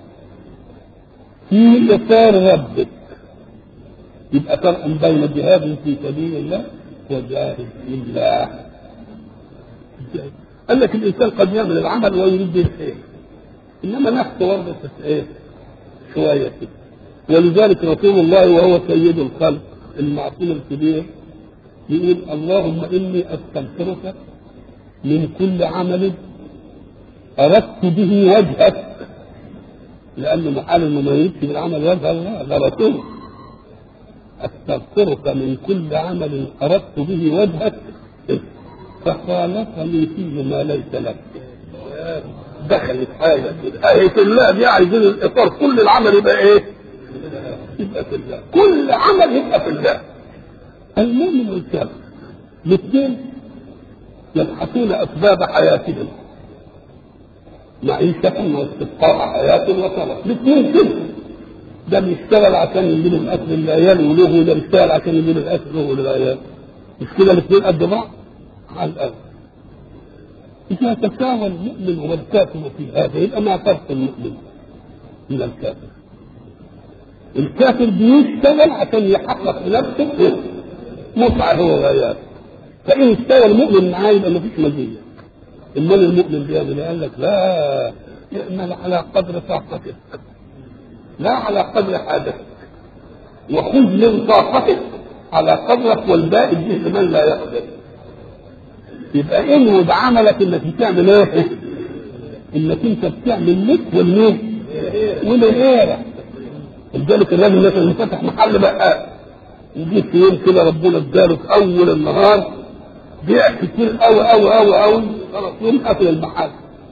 في يسار ربك يبقى فرق بين جهاد في سبيل الله وجهاد في الله قال لك الانسان قد يعمل العمل ويريد به الخير انما نفسه برضه ايه شويه كده ولذلك رسول الله وهو سيد الخلق المعصوم الكبير يقول اللهم اني استغفرك من كل عمل اردت به وجهك لانه محال انه ما يريدش بالعمل وجه الله ده رسول استغفرك من كل عمل اردت به وجهك فخالفني فيه ما ليس لك دخلت حاجه كده اهي في الله دي عايزين الاطار كل العمل يبقى ايه؟ يبقى في الله كل عمل يبقى في الله المؤمن والكافر الاثنين يبحثون اسباب حياتهم معيشة واستبقاء حياة وطلب الاثنين كده ده بيشتغل عشان يجيب الاكل للعيال وله وده بيشتغل عشان يجيب الاكل له وللعيال مش كده الاثنين قد بعض على الاقل إذا تساوى المؤمن والكافر في هذا يبقى ما فرق المؤمن من الكافر الكافر بيشتغل عشان يحقق لنفسه متعة هو غايات فإن اشتغل المؤمن معاه يبقى ما فيش مزية امال المؤمن بيعمل قال لك لا يعمل على قدر طاقتك لا على قدر حاجتك وخذ من طاقتك على قدرك والباقي اديه لمن لا يقدر يبقى انوي بعملك انك بتعمل ايه؟ انك انت بتعمل لك والمين؟ ولغيرك لذلك الراجل مثلا اللي فتح محل بقال يجيب في يوم كده ربنا اداله في اول النهار بيع كتير قوي قوي قوي قوي خلاص يوم قفل المحل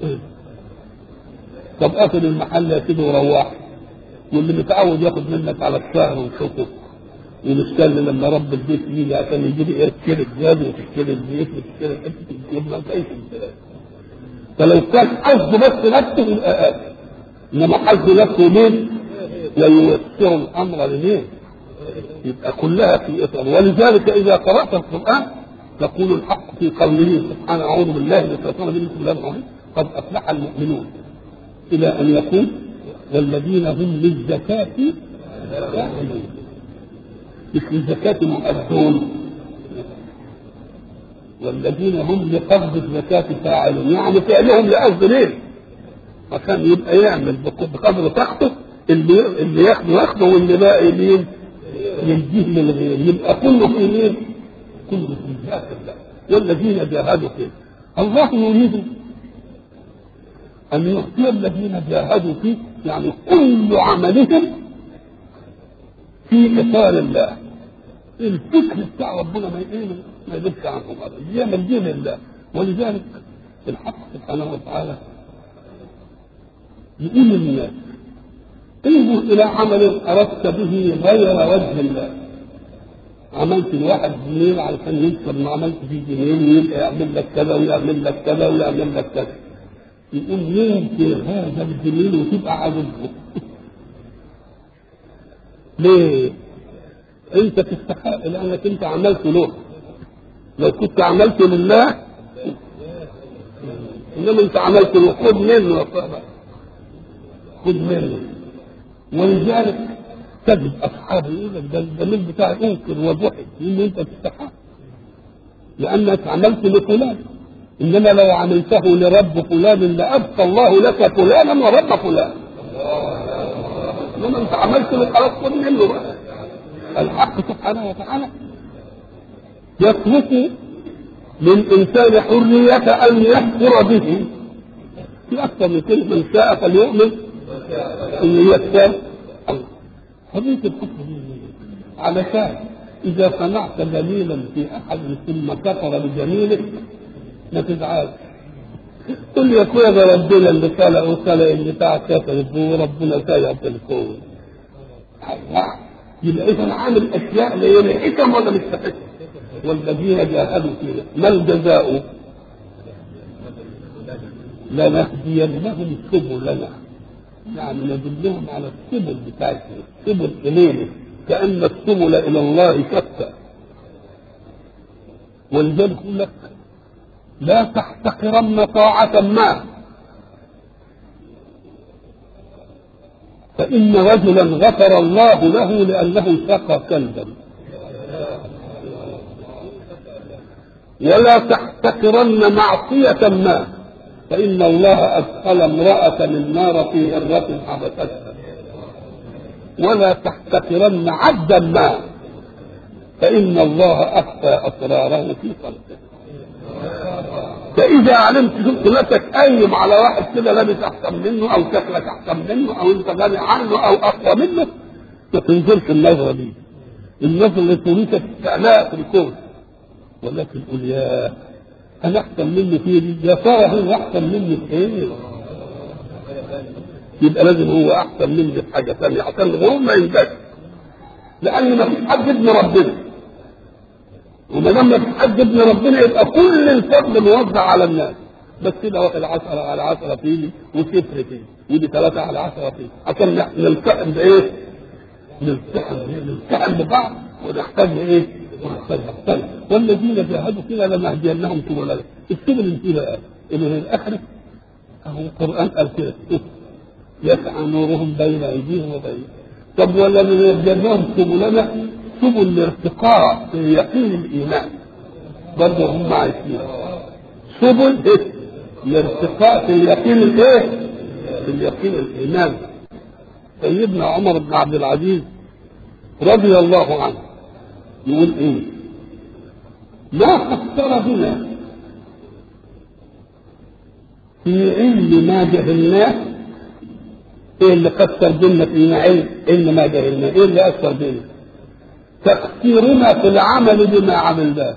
طب قفل المحل يا سيدي وروح واللي متعود ياخد منك على الشهر ويشوفه ومستني لما رب البيت يجي عشان يجيب ايه تشتري الجاد وتشتري الزيت وتشتري حته الجبنه وتعيش فلو كان حظه بس نفسه يبقى قادر انما حظه نفسه مين؟ وييسر الامر لمين؟ يبقى كلها في اطار ولذلك اذا قرات القران تقول الحق في قوله سبحانه اعوذ بالله من الشيطان الرجيم بسم الله الرحمن قد افلح المؤمنون الى ان يقول والذين هم للزكاه فاعلون مش للزكاة مؤدون والذين هم لقصد الزكاة فاعلون يعني فعلهم لقصد ليه؟ عشان يبقى يعمل بقدر طاقته اللي اللي ياخده ياخده واللي باقي مين؟ يديه للغير يبقى كله في مين؟ كله في ذات الله والذين جاهدوا فيه الله يريد أن يعطي الذين جاهدوا فيه يعني كل عملهم في إطار الله الفكر بتاع ربنا ما ايه ما يدركش عنهم ابدا يعمل دين الله ولذلك الحق سبحانه وتعالى يقول للناس انظر الى عمل اردت به غير وجه الله عملت الواحد جنيه علشان يكسب ما عملت فيه جنيه ويبقى يعمل لك كذا ويعمل لك كذا ويعمل لك كذا يقول ينكر هذا الجميل وتبقى عاجبه ليه؟ انت تستحق لانك انت عملت له لو كنت عملت لله انما انت عملت له خذ منه يا صاحبي خذ منه ولذلك تجد اصحابه يقول لك ده الجميل بتاعي انكر وضحك ان انت تستحق لانك عملت لفلان انما لو عملته لرب فلان لابقى الله لك فلانا ورب فلان انما انت عملت له خلاص خذ منه بقى الحق سبحانه وتعالى يترك للإنسان حرية أن يكفر به في أكثر من كلمة من شاء فليؤمن إن يكفر حرية الكفر دي علشان إذا سمعت دليلا في أحد ثم كفر بجميله ما تزعلش تقول لي يا اخويا ده ربنا اللي خلق وخلق اللي بتاع كفر وربنا سيء في الكون يبقى اذا عامل اشياء لا هي حكم ولا مش حكم والذين جاهدوا فينا ما الجزاء لنهدينهم سبلنا يعني ندلهم على السبل بتاعتنا السبل الينا كان السبل الى الله شتى ولذلك يقول لك لا تحتقرن طاعة ما فإن رجلا غفر الله له لأنه سقى كلبا ولا تحتقرن معصية ما فإن الله أدخل امرأة النار في هرة حبستها ولا تحتقرن عبدا ما فإن الله أخفى أسراره في خلقه فإذا علمت شفت نفسك قايم على واحد كده لابس أحسن منه أو شكلك أحسن منه أو أنت غني عنه أو أقوى منه ما تنزلش النظرة دي النظرة اللي تريدك استعلاء في الكون ولكن قل يا أنا أحسن مني في دي يا ترى هو أحسن مني في إيه؟ يبقى لازم هو أحسن مني في حاجة ثانية عشان هو ما ينجحش لأن ما فيش حد ابن ربنا وما دام ما فيش حد ابن ربنا يبقى كل الفضل موزع على الناس بس كده واخد عشرة على عشرة فيلي وصفر فيه ودي ثلاثة على عشرة فيه عشان نلتقم بإيه؟ نلتحم نلتحم ببعض ونحتاج ايه؟ ونحتاج نختلف والذين جاهدوا فينا لنهدينهم سبلنا السبل اللي بقى اللي الاخره اهو القران قال كده يسعى نورهم بين ايديهم وبين طب ولا نهدينهم سبلنا سبل الارتقاء في يقين الايمان برضه هم عايشين سبل ايه؟ الارتقاء في اليقين الايه؟ في اليقين الايمان سيدنا عمر بن عبد العزيز رضي الله عنه يقول ايه؟ ما قصر بنا في علم ما جهلناه ايه اللي قصر بنا في علم علم ما جهلناه؟ ايه اللي اثر بنا؟ تقصيرنا في العمل بما عملناه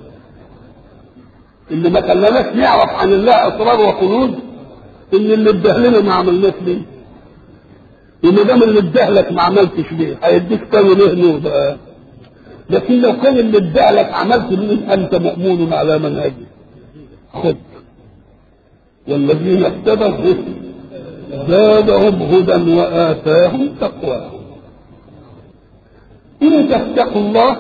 اللي ما خلاناش نعرف عن الله اسرار وكنوز ان اللي ادهلنا ما عملناش ليه وما دام اللي ادهلك ما عملتش ليه هيديك تاني ليه نور بقى لكن لو كان اللي ادهلك عملت ليه انت مأمون على منهجه خذ والذين اهتدوا زادهم هدى وآتاهم تقواهم إن تتقوا الله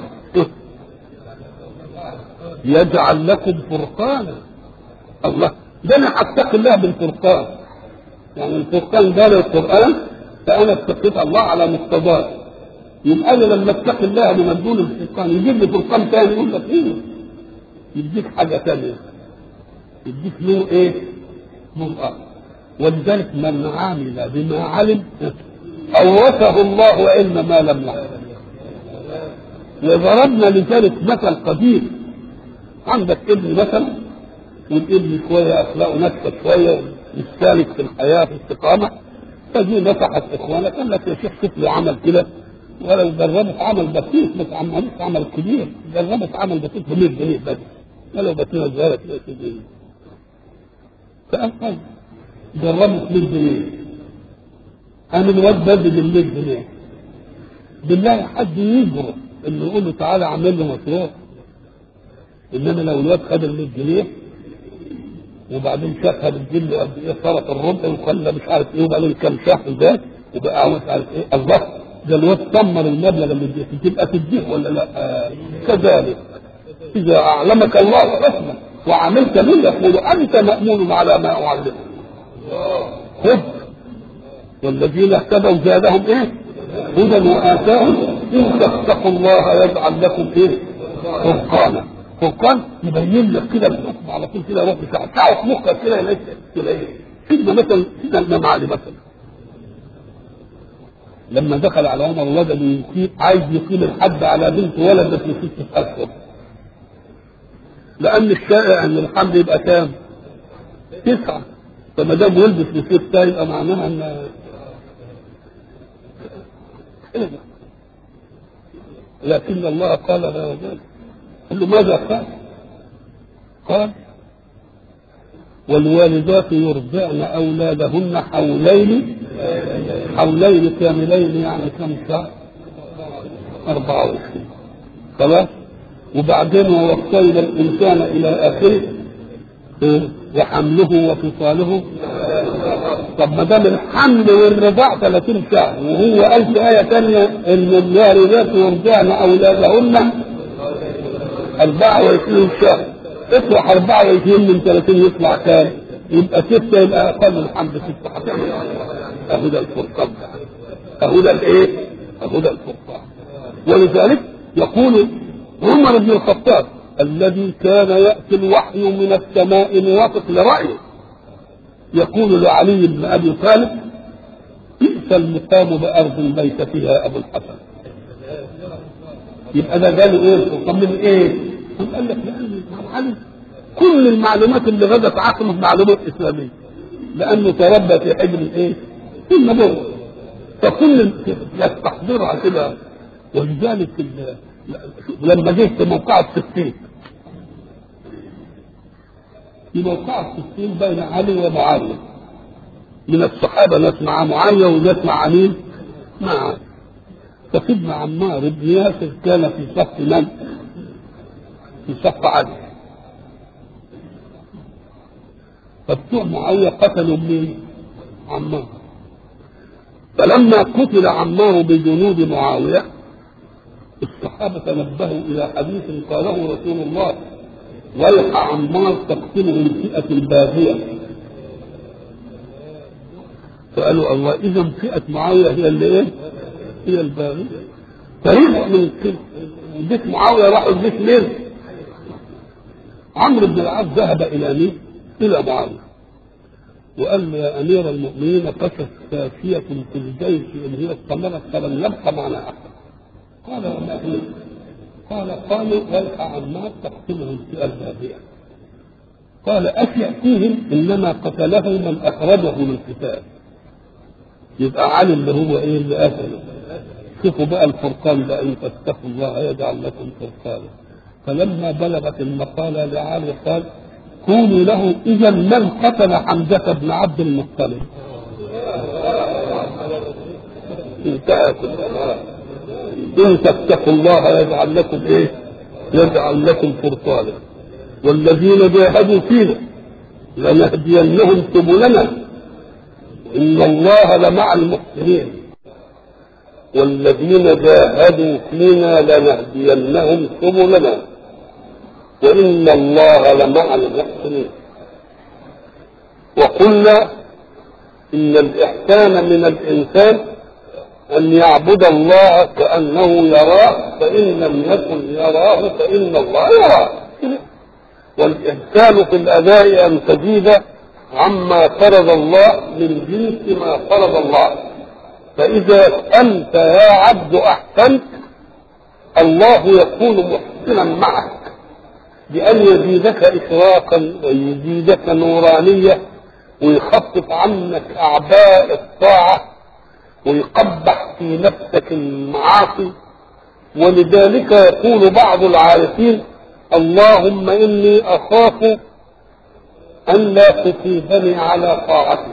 يجعل لكم فرقانا الله ده انا هتقي الله بالفرقان يعني الفرقان ده القران فانا اتقيت الله على مقتضاه يبقى انا لما اتقي الله بمدلول الفرقان يجيب لي فرقان ثاني يقول لك ايه يديك حاجه ثانيه يديك نور ايه؟ نور اخر ولذلك من عمل بما علم اورثه الله علم ما لم يعلم وضربنا لذلك مثل قديم عندك ابن مثلا والابن شويه اخلاقه نفسه شويه مستهلك في الحياه في الاستقامه فدي نصحت اخوانك قال لك يا شيخ شوف لي عمل كده ولو جربت عمل بسيط مش عملوش عمل كبير جربت عمل بسيط ب 100 جنيه بس ولو بسيطه صغيره كده جنيه فقال طيب جربت 100 جنيه انا الواد بدل ال 100 جنيه بالله حد يجرؤ انه يقول له تعالى اعمل له مشروع انما لو الواد خد ال 100 جنيه وبعدين شافها بتجيب له قد ايه صرف الربع وخلى مش عارف ايه وبعدين كام شهر ده وبقى مش عارف ايه الله ده الواد ثمر المبلغ اللي اديه تبقى تديه ولا لا آه كذلك اذا اعلمك الله حكمه وعملت به يقول انت مامون على ما اعلمك خذ والذين اهتدوا زادهم ايه؟ هدى واتاهم ان تتقوا الله يجعل لكم ايه؟ فرقانا فرقان يبين لك كده الحكم على طول كده روح بتاعه في مخك كده يلاقي تلاقيه سيدنا مثلا سيدنا الامام علي مثلا لما دخل على عمر وجد يقيم عايز يقيم الحد على بنت ولدت في ستة أشهر لأن الشائع أن الحمل يبقى كام؟ تسعة فما دام ولدت في ستة يبقى معناها أن لكن الله قال لا ذلك قال له ماذا قال؟ قال والوالدات يرضعن أولادهن حولين حولين كاملين يعني كم شهر؟ 24 خلاص؟ وبعدين ووصينا الإنسان إلى آخره وحمله وفصاله طب ما دام الحمل والرضاع 30 شهر وهو قال في آية ثانية إن الوالدات يرضعن أولادهن 24 شهر اطلع 24 من 30 يطلع كام؟ يبقى ستة يبقى أقل الحمد ستة هتعمل أهو ده الفرقان أهو ده الإيه؟ أهو ده الفرقان ولذلك يقول عمر بن الخطاب الذي كان يأتي الوحي من السماء موافق لرأيه يقول لعلي بن أبي طالب بئس المقام بأرض البيت فيها أبو الحسن يبقى ده قالوا ايه؟ طب من ايه؟ قال لك لأن علي كل المعلومات اللي غدت عقله معلومات إسلامية لأنه تربى في حجر الايه؟ النبوة فكل يستحضرها كده ولذلك لما جه في موقعة ستين في موقعة ستين بين علي ومعاوية من الصحابة ناس مع معاوية وناس مع مين؟ مع علي فسيدنا عمار بن ياسر كان في صف من؟ في صف علي فبتوع معاوية قتلوا مين؟ عمار فلما قتل عمار بجنود معاوية الصحابة تنبهوا إلى حديث قاله رسول الله ويح عمار تقتله الفئة الباغية فقالوا الله إذا فئة معاوية هي اللي إيه؟ هي الباغية فرجع من كده بيت معاوية راحوا البيت مين؟ عمرو بن العاص ذهب إلى مين؟ إلى معاوية وقال له يا أمير المؤمنين قست سافية في الجيش إن هي استمرت فلم يبق معنا أحد قال وما هي؟ قال قالوا ويح عمار تقتله الفئة الباغية قال أفيأتيهم إنما قتله من أخرجه من القتال يبقى علي اللي هو إيه اللي قتله شوفوا بقى الفرقان ده إن تتقوا الله يجعل لكم فرقانا فلما بلغت المقالة لعلي قال قولوا له إذا من قتل حمزة بن عبد المطلب انتهت الأمر إن تتقوا الله يجعل لكم إيه؟ يجعل لكم فرقانا والذين جاهدوا فينا لنهدينهم سبلنا إن الله لمع المحسنين والذين جاهدوا فينا لنهدينهم سبلنا وإن الله لمع المحسنين وقلنا إن الإحسان من الإنسان أن يعبد الله كأنه يراه فإن لم يكن يراه فإن الله يراه والإحسان في الأداء أن تزيد عما فرض الله من جنس ما فرض الله فإذا أنت يا عبد أحسنت الله يكون محسنا معك بأن يزيدك إشراقا ويزيدك نورانية ويخفف عنك أعباء الطاعة ويقبح في نفسك المعاصي ولذلك يقول بعض العارفين اللهم إني أخاف أن لا تصيبني على طاعتي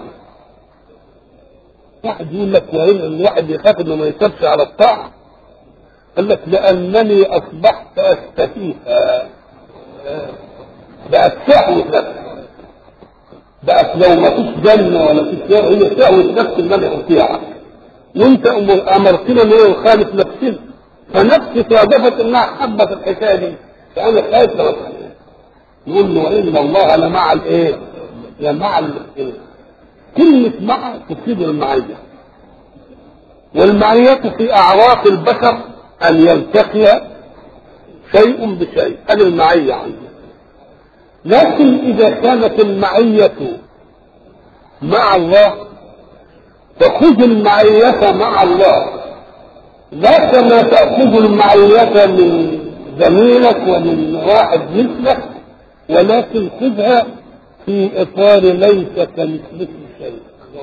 واحد يقول لك وين الواحد يخاف انه ما يسبش على الطاعة قال لك لأنني أصبحت أستفيها بقت شهوة نفس بقت لو ما فيش جنة ولا فيش نار هي شهوة نفس اللي أنا أطيعها وأنت أمرتنا إن هي نخالف نفسنا فنفسي صادفت إنها حبت الحكاية دي فأنا خايف لو يقول له إن الله لمع الإيه؟ لمع الإيه؟ كلمة مع تفيد المعية والمعية في أعراف البشر أن يلتقي شيء بشيء هذه المعية عندنا لكن إذا كانت المعية مع الله فخذ المعية مع الله لا كما تأخذ المعية من زميلك ومن واحد مثلك ولكن خذها في إطار ليس كمثلك شيء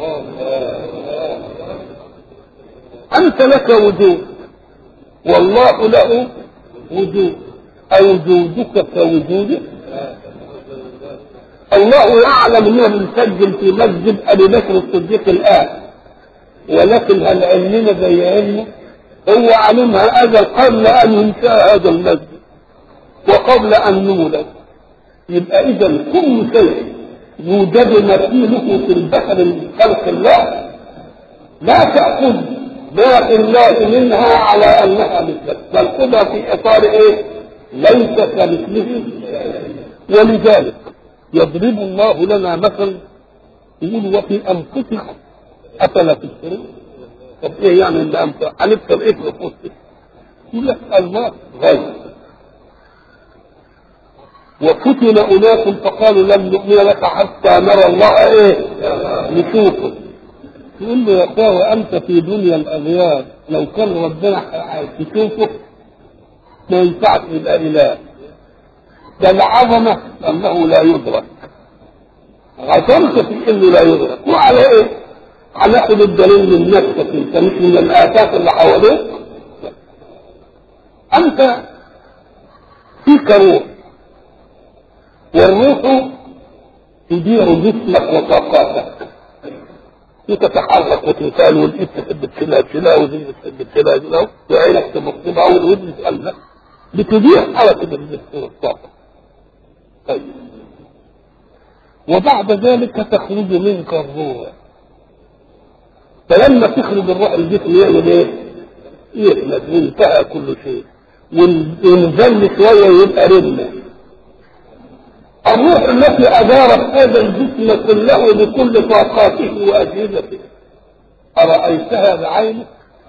أنت لك وجود والله له وجود أوجودك كوجوده الله يعلم انه بنسجل في مسجد ابي بكر الصديق الان ولكن هل علمنا زي علمه هو علمها اجل قبل ان ينشا هذا المسجد وقبل ان نولد يبقى اذا كل شيء يوجد مثيله في البشر من خلق الله لا تاخذ ما الله منها على انها مثلك بل خذها في اطار ايه؟ ليس كمثله ولذلك يضرب الله لنا مثل يقول وفي انفسكم افلا تبصرون طب ايه يعني اللي انت هنبصر ايه في انفسك؟ يقول لك الله غير وفتن اناس فقالوا لن نؤمن لك حتى نرى الله ايه؟ نشوفه يقول له يا اخويا انت في دنيا الاغيار لو كان ربنا عايز تشوفه ما ينفعش يبقى اله ده العظمه انه لا يدرك عظمت في انه لا يدرك وعلى ايه؟ هناخد الدليل من نفسك انت مش من الافات اللي حواليك انت فيك روح والروح تدير جسمك وطاقاتك وتتحرك وتنسال والايد تحب تشيلها تشيلها والرجل تحب تشيلها تشيلها وعينك تبصبها والودن تقلبها بتدير حركه الجسم والطاقه طيب وبعد ذلك تخرج منك الروح فلما تخرج الروح الجسم يعمل ايه؟ يخلد وانتهى كل شيء ونزل شويه يبقى رمه الروح التي ادارت هذا الجسم كله بكل طاقاته واجهزته ارايتها بعينك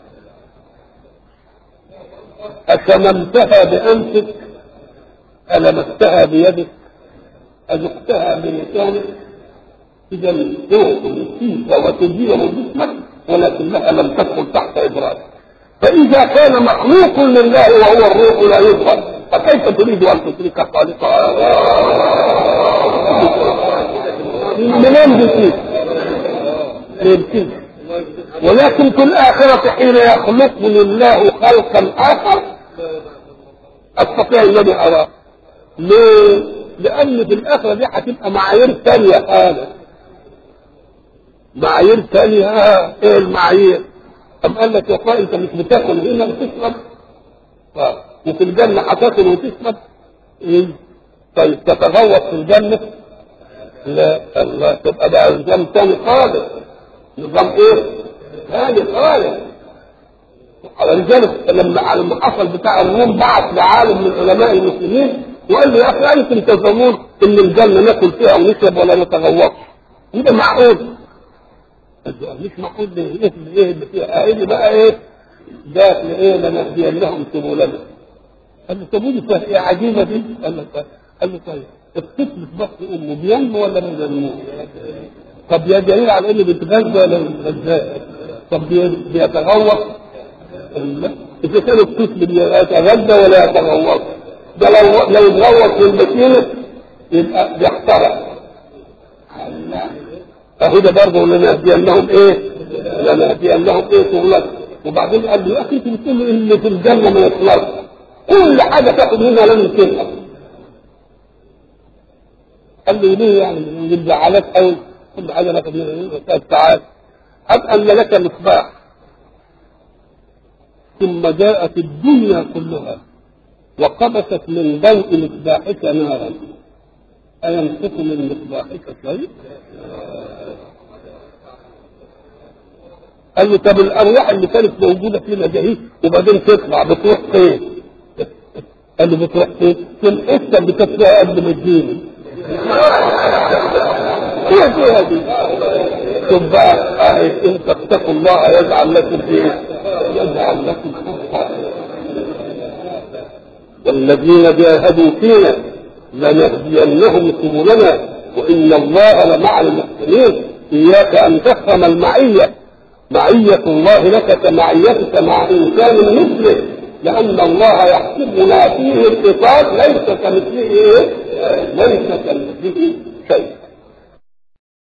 أشممتها بأنفك ألمستها بيدك أذقتها بلسانك إذا الروح فيك وتدير جسمك ولكنها لم تدخل تحت إدراك فإذا كان مخلوق لله وهو الروح لا يدخل فكيف تريد أن تشرك خالقها؟ منين بتجيب؟ يمكن ولكن في الآخرة حين يخلقني الله خلقا آخر أستطيع أن أنا أراه ليه؟ لأن في الآخرة دي هتبقى معايير ثانية خالص معايير ثانية آه. إيه المعايير؟ أم قال لك يا أخويا أنت مش بتاكل هنا وتشرب آه. وفي الجنة هتاكل وتشرب إيه؟ طيب تتغوط في الجنة؟ لا الله تبقى بقى نظام ثاني خالص نظام ايه؟ ثاني خالص ولذلك لما لما حصل بتاع الروم بعث لعالم من علماء المسلمين وقال له يا اخي انتم تظنون ان الجنه ناكل فيها ونشرب ولا نتغوط ده معقول مش معقول ليه ايه اللي ايه اللي فيها ايه بقى ايه ده ايه لنهدين لهم سبلنا قال له طب ودي ايه عجيبه دي قال له قال له طيب الطفل في بطن امه بينمو ولا ما بينموش؟ طب يا دليل على انه بيتغذى ولا ما بيتغذاش؟ طب بيتغوط؟ اذا كان الطفل بيتغذى ولا يتغوط؟ ده لو لو اتغوط في البسيله يبقى بيحترق. اهو ده برضه لنهدينهم ايه؟ لنهدينهم ايه شغلك؟ وبعدين قال له يا اخي انت بتقول اللي في الجنه ما يخلصش. كل حاجه تاخد منها لازم تنقص. قال له ليه يعني اللي زعلك قوي كل حاجه ناخد منها تعال هب ان لك مصباح ثم جاءت الدنيا كلها وقبست من ضوء مصباحك نارا أينقص من مصباحك شيء؟ قال له طب الأرواح اللي كانت موجودة فينا دي وبعدين تطلع بتروح فين؟ قال له بتروح فين؟ في الحتة اللي كانت فيها قبل ما تجيني هي فيها دي ثم بقى ان تتقوا الله يجعل لكم ايه؟ يجعل لكم فرقا والذين جاهدوا فينا لنهدينهم سبلنا وان الله لمع المحسنين اياك ان تفهم المعيه معيه الله لك كمعيتك مع انسان مثله لان الله يحسبنا فيه القصاص ليس كمثله ايه؟ ليس كمثله شيء